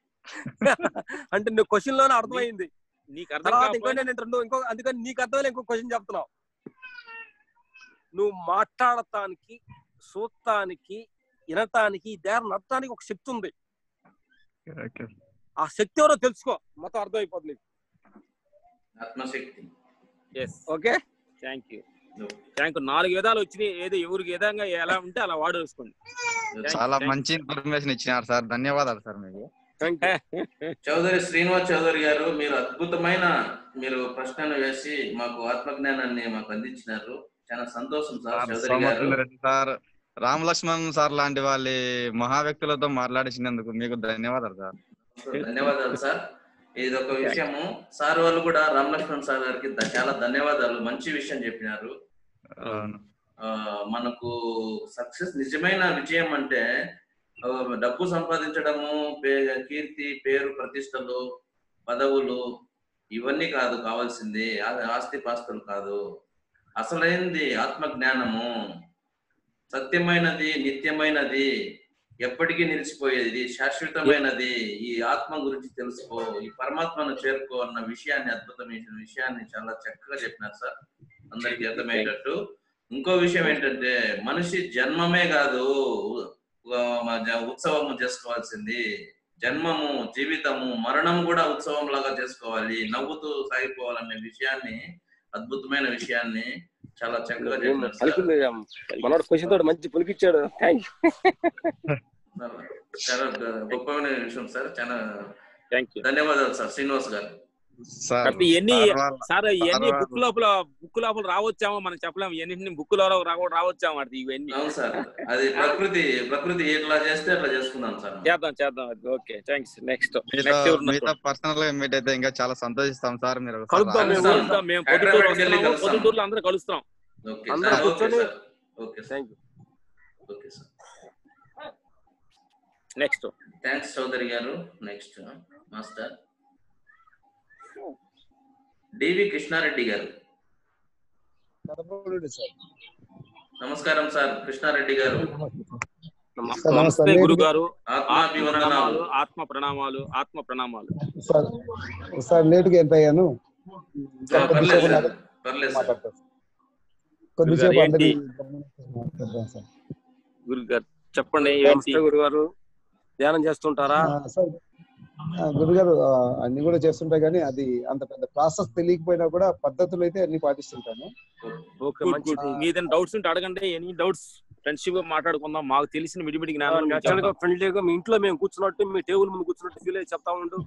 A: అంటే నువ్వు క్వశ్చన్ లోనే అర్థమైంది
B: నీకు అర్థం
A: తర్వాత ఇంకో
B: కాకపోయినా
A: ఏంటంటే నువ్వు ఇంకో అందుకని నీకు అర్థమైనా ఇంకో క్వశ్చన్ చెప్తున్నావు నువ్వు మాట్లాడటానికి చూడటానికి వినటానికి ఈ దేహం నడటానికి ఒక శక్తి ఉంది
G: ఓకే
A: ఆ శక్తి ఎవరో తెలుసుకో మొత్తం అర్థమైపోతుంది నీకు.
C: ఆత్మశక్తి
B: yes
A: okay
B: thank you thank నాలుగు విధాలు వచ్చినాయి ఏదో ఎవరికి విధంగా ఎలా ఉంటే అలా వాడేసుకోండి
G: చాలా మంచి ఇన్ఫర్మేషన్ ఇచ్చినారు సార్ ధన్యవాదాలు సార్ మీకు
C: చౌదరి శ్రీనివాస్ చౌదరి గారు మీరు అద్భుతమైన మీరు ప్రశ్నలు వేసి మాకు ఆత్మజ్ఞానాన్ని మాకు అందించినారు చాలా సంతోషం సార్
G: సార్,
C: చౌదరి గారు
G: సోమసుందర్ రెడ్డి సార్ రామ్ లక్ష్మణ్ సార్ లాంటి వాళ్ళ మహా వ్యక్తులతో మాట్లాడించినందుకు మీకు ధన్యవాదాలు సార్
C: ధన్యవాదాలు సార్ ఇది ఒక విషయము సార్ వాళ్ళు కూడా రామ్ లక్ష్మణ్ సార్ గారికి ద- చాలా ధన్యవాదాలు మంచి విషయం చెప్పినారు
G: అవును.
C: ఆ, మనకు సక్సెస్ నిజమైన విజయం అంటే ఆ, డబ్బు సంపాదించడము పే- కీర్తి పేరు ప్రతిష్టలు పదవులు ఇవన్నీ కాదు కావాల్సింది ఆ- ఆస్తి పాస్తులు కాదు అసలైంది ఆత్మ జ్ఞానము సత్యమైనది నిత్యమైనది ఎప్పటికీ నిలిచిపోయేది శాశ్వతమైనది ఈ ఆత్మ గురించి తెలుసుకో ఈ పరమాత్మను చేరుకో అన్న విషయాన్ని అద్భుతమైన విషయాన్ని చాలా చక్కగా చెప్పినారు సార్ అందరికి అర్థమయ్యేటట్టు ఇంకో విషయం ఏంటంటే మనిషి జన్మమే కాదు ఉ- మ- జ- ఉత్సవము చేసుకోవాల్సింది జన్మము జీవితము మరణం కూడా ఉత్సవం లాగా చేసుకోవాలి నవ్వుతూ సాగిపోవాలనే విషయాన్ని అద్భుతమైన విషయాన్ని చాలా చక్కగా చెప్పినారు సార్
A: అనుకుంది మనోడు క్వశ్చన్ తోటి మంచి పులికిచ్చాడు థ్యాంక్
C: చాలా గొప్పమైన విషయం సార్ చాలా
B: థ్యాంక్ యూ
C: ధన్యవాదాలు సార్ శ్రీనివాస్ గారు
G: సార్
B: కాబట్టి ఇవన్నీ
G: సార్ వాళ్ళ-
B: సార్ ఇవన్నీ
G: సార్
B: బుక్ లోపల బుక్ లోపల రావచ్చామో మనం చెప్పలేము ఇవన్నీ బుక్ లో రావ- రావచ్చాము అది ఇవన్నీ
C: అవును సార్ అది ప్రకృతి ప్రకృతి ఎట్లా చేస్తే అట్లా చేసుకుందాం సార్
B: చేద్దాం చేద్దాం ఓకే థ్యాంక్స్ నెక్స్ట్
G: మీతో
B: నెక్స్ట్
G: మీతో పర్సనల్ గా మీట్ అయితే ఇంకా చాలా సంతోషిస్తాం సార్ మీరు ఒకసారి
A: కలుద్దాం
G: రావాలి.
A: మేము.
B: కలుస్తాం మేము
C: హైదరాబాద్కి
B: పొద్దుటూరు
C: వెళ్ళి
B: వస్తున్నాము
C: కలుస్తాం.
B: పొద్దుటూరులో అందరూ కలుస్తాం
C: ఓకే
A: అందరూ
C: సార్ ఓకే
A: కూర్చొని-
C: sir okay sir
A: thank you
C: okay sir
B: next
C: thanks Chowdary గారు నెక్స్ట్ మాస్టర్ డివి కృష్ణారెడ్డి గారు నమస్కారం సార్ కృష్ణారెడ్డి గారు
B: నమస్తే గురు గారు ఆత్మ
C: ఆత్మాభివందనాలు
B: ప్రణామాలు ఆత్మ ప్రణామాలు ఆత్మ ప్రణామాలు
H: సార్ సార్ లేట్గా ఎంత అయ్యాను
C: ఆ, పర్లేదు సార్ పర్లేదు సార్
H: మాట్లాడతాను కొద్దిసేపు
B: గురుగారు
H: అందరినీ
B: ఏంటి?
H: మాట్లాడతాను సార్
B: గురు గారు చెప్పండి ఏంటి
A: నమస్తే గురుగారు ధ్యానం చేస్తుంటారా
H: ఆ, సార్ ఆ, గురుగారు ఆ, అన్ని కూడా చేస్తుంటా కానీ అది అంత పెద్ద ప్రాసెస్ తెలియకపోయినా కూడా పద్ధతులు అయితే అన్ని పాటిస్తుంటాను
A: ఓకే
B: గుడ్
A: మంచిది
B: గుడ్ మీ ఏదైనా డౌట్స్ ఉంటే అడగండి ఎనీ డౌట్స్ ఫ్రెండ్షిప్ మాట్లాడుకుందాం మాకు తెలిసిన మిడిమిడి జ్ఞానం మీకు
A: నేచురల్ గా
B: చెప్తాం.
A: ఫ్రెండ్లీగా మీ ఇంట్లో మేము కూర్చున్నట్టు మీ టేబుల్ ముందు కూర్చున్నట్టు ఫీల్ అయ్యి చెప్తా ఉండు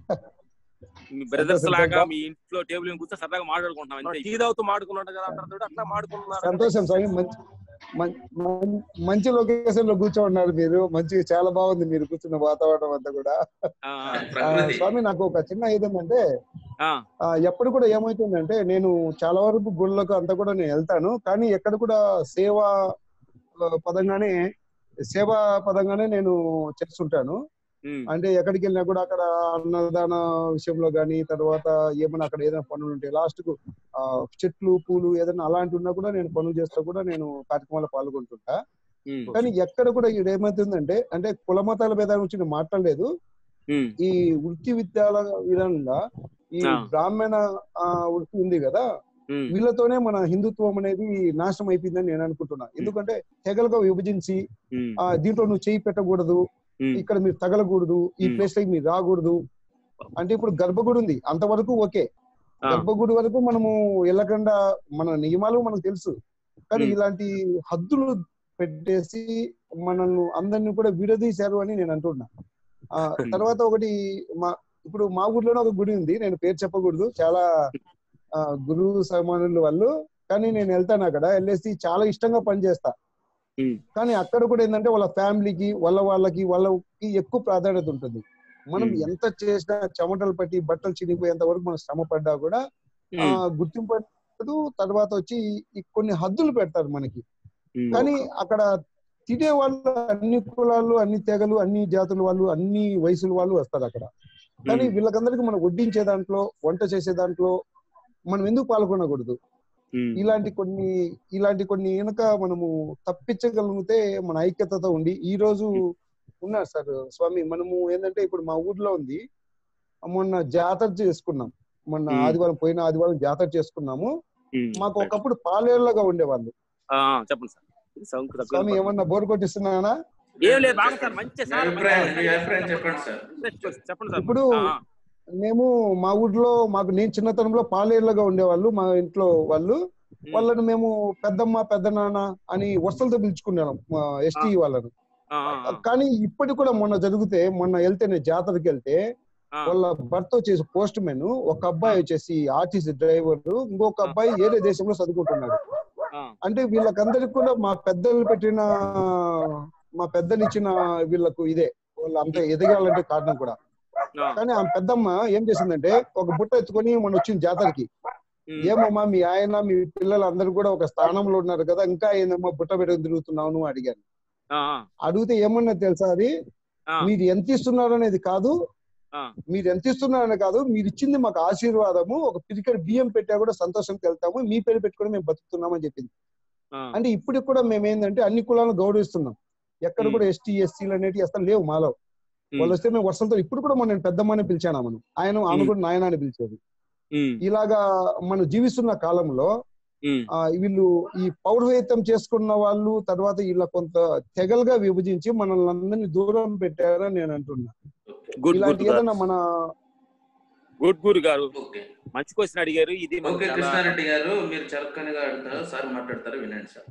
B: మీ బ్రదర్స్
H: సంతోషం,
B: లాగా
H: సంతోషం.
B: మీ ఇంట్లో టేబుల్ మీద కూర్చొని సరదాగా మాట్లాడుకుంటాం అంతే
A: టీ తాగుతూ మాడుకున్నాడు కదా అందరితో అట్లా మాడుకున్నారు
H: సంతోషం స్వామి మంచి మం- మం- మంచి లొకేషన్ లో కూర్చోన్నారు మీరు మంచి చాలా బాగుంది మీరు కూర్చున్న వాతావరణం అంతా కూడా
B: ఆ,
H: ఆ,
C: ప్రకృతి
H: స్వామి నాకు ఒక చిన్న ఏదేంటంటే
B: ఆ,
H: ఆ, ఎప్పుడు కూడా ఏమవుతుందంటే నేను చాలా వరకు గుళ్ళకు అంతా కూడా నేను వెళ్తాను కానీ ఎక్కడ కూడా సేవా ఆ, పదంగానే సేవా పదంగానే నేను చేస్తుంటాను
B: ఉమ్,
H: అంటే ఎక్కడికి వెళ్ళినా కూడా అక్కడ అన్నదాన విషయంలో కానీ తర్వాత ఏమైనా అక్కడ ఏదైనా పనులు ఉంటే లాస్ట్ కు ఆ చెట్లు పూలు ఏదైనా అలాంటి ఉన్నా కూడా నేను పనులు చేస్తా కూడా నేను కార్యక్రమాల్లో పాల్గొంటుంటా
B: ఉమ్,
H: కానీ ఎక్కడ కూడా ఇక్కడ ఏమవుతుందంటే అంటే కుల మతాల భేదాల గురించి నేను మాట్లాడలేదు
B: ఉమ్,
H: ఈ వృత్తి విద్యాల విధంగా ఈ
B: ఆ.
H: బ్రాహ్మణ ఆ, వృత్తి ఉంది కదా
B: ఉమ్,
H: వీళ్ళతోనే మన హిందుత్వం అనేది నాశనం అయిపోయిందని నేను అనుకుంటున్నా ఎందుకంటే తెగలుగా విభజించి
B: ఉమ్,
H: ఆ దీంట్లో నువ్వు చేయి పెట్టకూడదు
B: ఉమ్,
H: ఇక్కడ మీరు తగలకూడదు ఈ
B: Hmm.
H: ప్లేస్ లో మీరు రాకూడదు అంటే ఇప్పుడు గర్భగుడి ఉంది అంతవరకు ఓకే
B: ఆ,
H: గర్భగుడి వరకు మనము వెళ్ళకుండా మన నియమాలు మనకు తెలుసు కానీ
B: Hmm.
H: ఇలాంటి హద్దులు పెట్టేసి మనల్ని అందరిని కూడా విడదీశారు అని నేను అంటున్నా ఆ తర్వాత ఒకటి మా ఇప్పుడు మా ఊర్లోనే ఒక గుడి ఉంది నేను పేరు చెప్పకూడదు చాలా ఆ, గురువు సమానులు వాళ్ళు కానీ నేను వెళ్తాను అక్కడ వెళ్ళేసి చాలా ఇష్టంగా పనిచేస్తా
B: ఉమ్,
H: కానీ అక్కడ కూడా ఏంటంటే వాళ్ళ ఫ్యామిలీకి వాళ్ళ వాళ్ళకి వాళ్ళకి ఎక్కువ ప్రాధాన్యత ఉంటుంది మనం
B: Hmm.
H: ఎంత చేసినా చెమటలు పట్టి బట్టలు చినిగిపోయేంత వరకు మనం శ్రమ పడ్డా కూడా ఆ
B: ఉమ్,
H: గుర్తింపు ఉండదు. తర్వాత వచ్చి ఈ కొన్ని హద్దులు పెడతారు మనకి
B: ఉమ్,
H: కానీ అక్కడ తినే వాళ్ళు అన్ని కులాలు అన్ని తెగలు అన్ని జాతుల వాళ్ళు అన్ని వయసుల వాళ్ళు వస్తారు అక్కడ కానీ
B: ఉమ్,
H: వీళ్ళకందరికీ మనం వడ్డించే దాంట్లో వంట చేసే దాంట్లో మనం ఎందుకు పాల్గొనకూడదు
B: ఉమ్,
H: ఇలాంటి కొన్ని ఇలాంటి కొన్ని వెనుక మనము తప్పించగలిగితే మన ఐక్యతతో ఉండి ఈ రోజు ఉన్నారు సార్ స్వామి మనము ఏంటంటే ఇప్పుడు మా ఊర్లో ఉంది మొన్న జాతర చేసుకున్నాం మొన్న
B: Hmm.
H: ఆదివారం పోయిన ఆదివారం జాతర చేసుకున్నాము
B: ఉమ్.
H: మాకు ఒకప్పుడు పాలేరులుగా ఉండేవాళ్ళు
B: ఆ, చెప్పండి సార్ ఇది సౌండ్ తక్కువ
H: స్వామి ఏమన్నా బోర్ కొట్టిస్తున్నానా
B: ఏం లేదు బాగా సార్ మంచి
C: మీ
B: సార్
C: అభిప్రాయం మీ అభిప్రాయం చెప్పండి సార్
B: చెప్పండి సార్
H: ఇప్పుడు
B: ఆ,
H: మేము మా ఊర్లో మాకు నేను చిన్నతనంలో పాలేరులుగా ఉండేవాళ్ళు మా ఇంట్లో వాళ్ళు
B: ఉమ్,
H: వాళ్ళని మేము పెద్దమ్మ పెద్దనాన్న అని వరుసలతో పిలుచుకున్నాం ఎస్టీ వాళ్ళను
B: ఆ, ఆ, ఆ,
H: కానీ ఇప్పటికి కూడా మొన్న జరిగితే మొన్న వెళ్తే నేను జాతరకి వెళ్తే
B: ఆ,
H: వాళ్ళ భర్త వచ్చేసి పోస్ట్ మెన్ ఒక అబ్బాయి వచ్చేసి ఆర్టీసీ డ్రైవర్ ఇంకొక అబ్బాయి వేరే దేశంలో చదువుకుంటున్నాడు
B: ఆ,
H: అంటే వీళ్ళకందరికి కూడా మా పెద్దలు పెట్టిన మా పెద్దలు ఇచ్చిన వీళ్ళకు ఇదే వాళ్ళు అంత ఎదగాలంటే కారణం కూడా
B: ఆ,
H: కానీ ఆ పెద్దమ్మ ఏం చేసిందంటే ఒక బుట్ట ఎత్తుకొని మొన్న వచ్చింది జాతరకి
B: ఉమ్,
H: ఏమమ్మా మీ ఆయన మీ పిల్లలు అందరూ కూడా ఒక స్థానంలో ఉన్నారు కదా ఇంకా ఏందమ్మా బుట్ట పెట్టుకుని తిరుగుతున్నావు నువ్వు అడిగాను
B: ఆ,
H: అడిగితే ఏమన్నా తెలుసా అది
B: ఆ,
H: మీరు ఎంత ఇస్తున్నారు అనేది కాదు
B: ఆ,
H: మీరు ఎంత ఇస్తున్నారని కాదు మీరు ఇచ్చింది మాకు ఆశీర్వాదము ఒక పిరికెడు బియ్యం పెట్టా కూడా సంతోషంకి వెళ్తాము మీ పేరు పెట్టుకొని మేము బతుకుతున్నామని చెప్పింది
B: ఆ,
H: అంటే ఇప్పటికి కూడా మేము ఏంటంటే అన్ని కులాలను గౌరవిస్తున్నాం ఎక్కడ
B: Hmm.
H: కూడా ఎస్టీ ఎస్సీలు అనేవి అసలు లేవు మాలో
B: ఉమ్,
H: వాళ్ళు వస్తే మేము వర్షంతో ఇప్పుడు కూడా మనం పెద్దమ్మని పిలిచాను మనం ఆయన ఆమె
B: Hmm.
H: కూడా నాయన అని పిలిచేది
B: ఉమ్,
H: ఇలాగా మనం జీవిస్తున్న కాలంలో
B: ఉమ్,
H: ఆ వీళ్ళు ఈ పౌరహితం చేసుకున్న వాళ్ళు తర్వాత ఇలా కొంత తెగలుగా విభజించి మనల్ని అందరినీ దూరం పెట్టారని నేను అంటున్నా
B: గుడ్ గుడ్
H: ఇలాంటి
B: గారు
H: ఏదైనా మన
B: గుడ్ గురు గారు
C: ఓకే
B: మంచి క్వశ్చన్ అడిగారు ఇది మనకు
C: ఓకే
B: చాలా
C: కృష్ణారెడ్డి గారు మీరు చరక్కనిగా అడుగుతారు సార్ మాట్లాడతారు వినండి సార్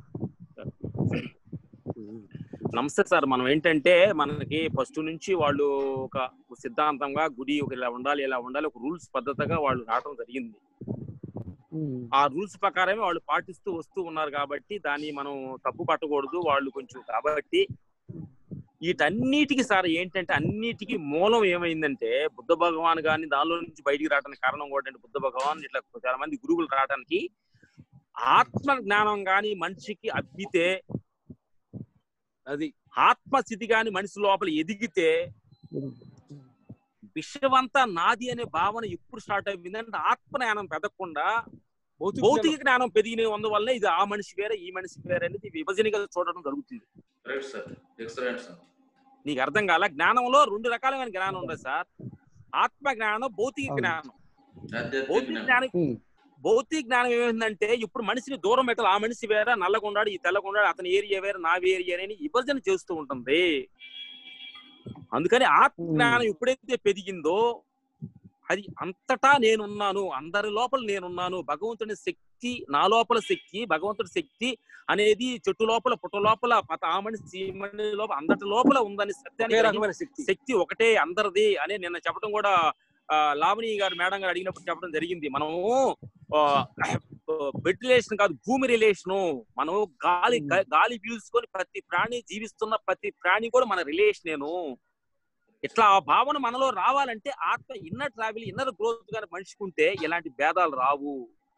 B: నమస్తే సార్ మనం ఏంటంటే మనకి ఫస్ట్ నుంచి వాళ్ళు ఒక సిద్ధాంతంగా గుడి ఒక ఇలా ఉండాలి ఇలా ఉండాలి ఒక రూల్స్ పద్ధతిగా వాళ్ళు రావడం జరిగింది
H: ఉమ్,
B: ఆ రూల్స్ ప్రకారమే వాళ్ళు పాటిస్తూ వస్తూ ఉన్నారు కాబట్టి దాన్ని మనం తప్పు పట్టకూడదు వాళ్ళు కొంచెం కాబట్టి వీటన్నిటికి సార్ ఏంటంటే అన్నిటికీ మూలం ఏమైందంటే బుద్ధ భగవాన్ గాని దానిలో నుంచి బయటికి రావడానికి కారణం కూడా అంటే బుద్ధ భగవాన్ ఇట్లా చాలా మంది గురువులు రావడానికి ఆత్మ జ్ఞానం గాని మనిషికి అబ్బితే అది ఆత్మస్థితి గాని మనిషి లోపల ఎదిగితే విషయమంతా నాది అనే భావన ఎప్పుడు స్టార్ట్ అయింది అంటే ఆత్మ జ్ఞానం పెదగకుండా భౌతిక జ్ఞానం పెరిగిన వల్ల ఇది ఆ మనిషి వేరే ఈ మనిషి వేరే అనేది విభజనగా చూడడం జరుగుతుంది
C: రైట్ సార్ ఎక్సలెంట్ సార్
B: నీకు అర్థం కాల జ్ఞానంలో రెండు రకాలైన జ్ఞానం ఉంది సార్ ఆత్మ జ్ఞానం భౌతిక
H: అవును.
B: జ్ఞానం
C: ఆధ్యాత్మిక
B: భౌతిక
C: జ్ఞానం.
B: జ్ఞానం
H: ఉమ్,
B: భౌతిక జ్ఞానం ఏమైందంటే ఇప్పుడు మనిషిని దూరం పెట్టాలి ఆ మనిషి వేరే నల్లగొండాడు ఈ తెల్లగొండాడు అతని ఏరియా వేరే నా ఏరియా అని విభజన చేస్తూ ఉంటుంది అందుకని ఆత్మజ్ఞానం ఎప్పుడైతే పెరిగిందో అది అంతటా నేనున్నాను అందరి లోపల నేనున్నాను భగవంతుని శక్తి నా లోపల శక్తి భగవంతుడి శక్తి అనేది చెట్టు లోపల పుట్ట లోపల పత ఆమని సీమని లోపల అందరి లోపల ఉందని
A: ఒకే
B: సత్యాన్ని
A: రకమైన శక్తి
B: శక్తి ఒకటే అందరిది అని నిన్న చెప్పడం కూడా ఆ, లావణి గారు మేడం గారు అడిగినప్పుడు చెప్పడం జరిగింది మనము బెడ్ రిలేషన్ కాదు భూమి రిలేషను మనం గాలి గా- గాలి పీల్చుకొని ప్రతి ప్రాణి జీవిస్తున్న ప్రతి ప్రాణి కూడా మన రిలేషనేను ఇట్లా ఆ భావన మనలో రావాలంటే ఆత్మ ఇన్నర్ ట్రావెల్ ఇన్నర్ గ్రోత్ గాని మనిషికుంటే ఇలాంటి భేదాలు రావు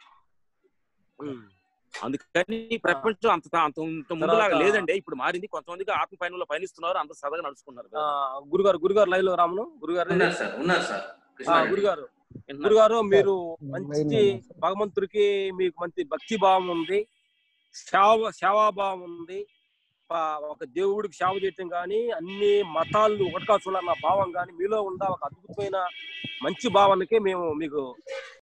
B: అందుకని ప్రపంచం అంత అంత ఇంత ముందులాగా
A: తర్వాత-
B: లేదండి ఇప్పుడు మారింది కొంతమందికి ఆత్మ పైన పయనిస్తున్నారు అంత సరదాగా నడుచుకున్నారు
A: ఆ, గురుగారు గురుగారు లైవ్ లో రామును గురుగారు
C: ఉన్నారు సార్ ఉన్నారు సార్
A: ఆ,
C: కృష్ణారెడ్డి.
A: గురుగారు గురుగారు మీరు మంచి
H: లైన్ లో ఉన్నారు సార్.
A: భగవంతుడికి మీకు మంచి భక్తి భావం ఉంది సేవ సేవాభావం ఉంది ఆ, ఒక దేవుడికి సేవ చేయటం కానీ అన్ని మతాలు ఒకటిగా చూడాలన్న భావం కానీ మీలో ఉన్న ఒక అద్భుతమైన మంచి భావానికి మేము మీకు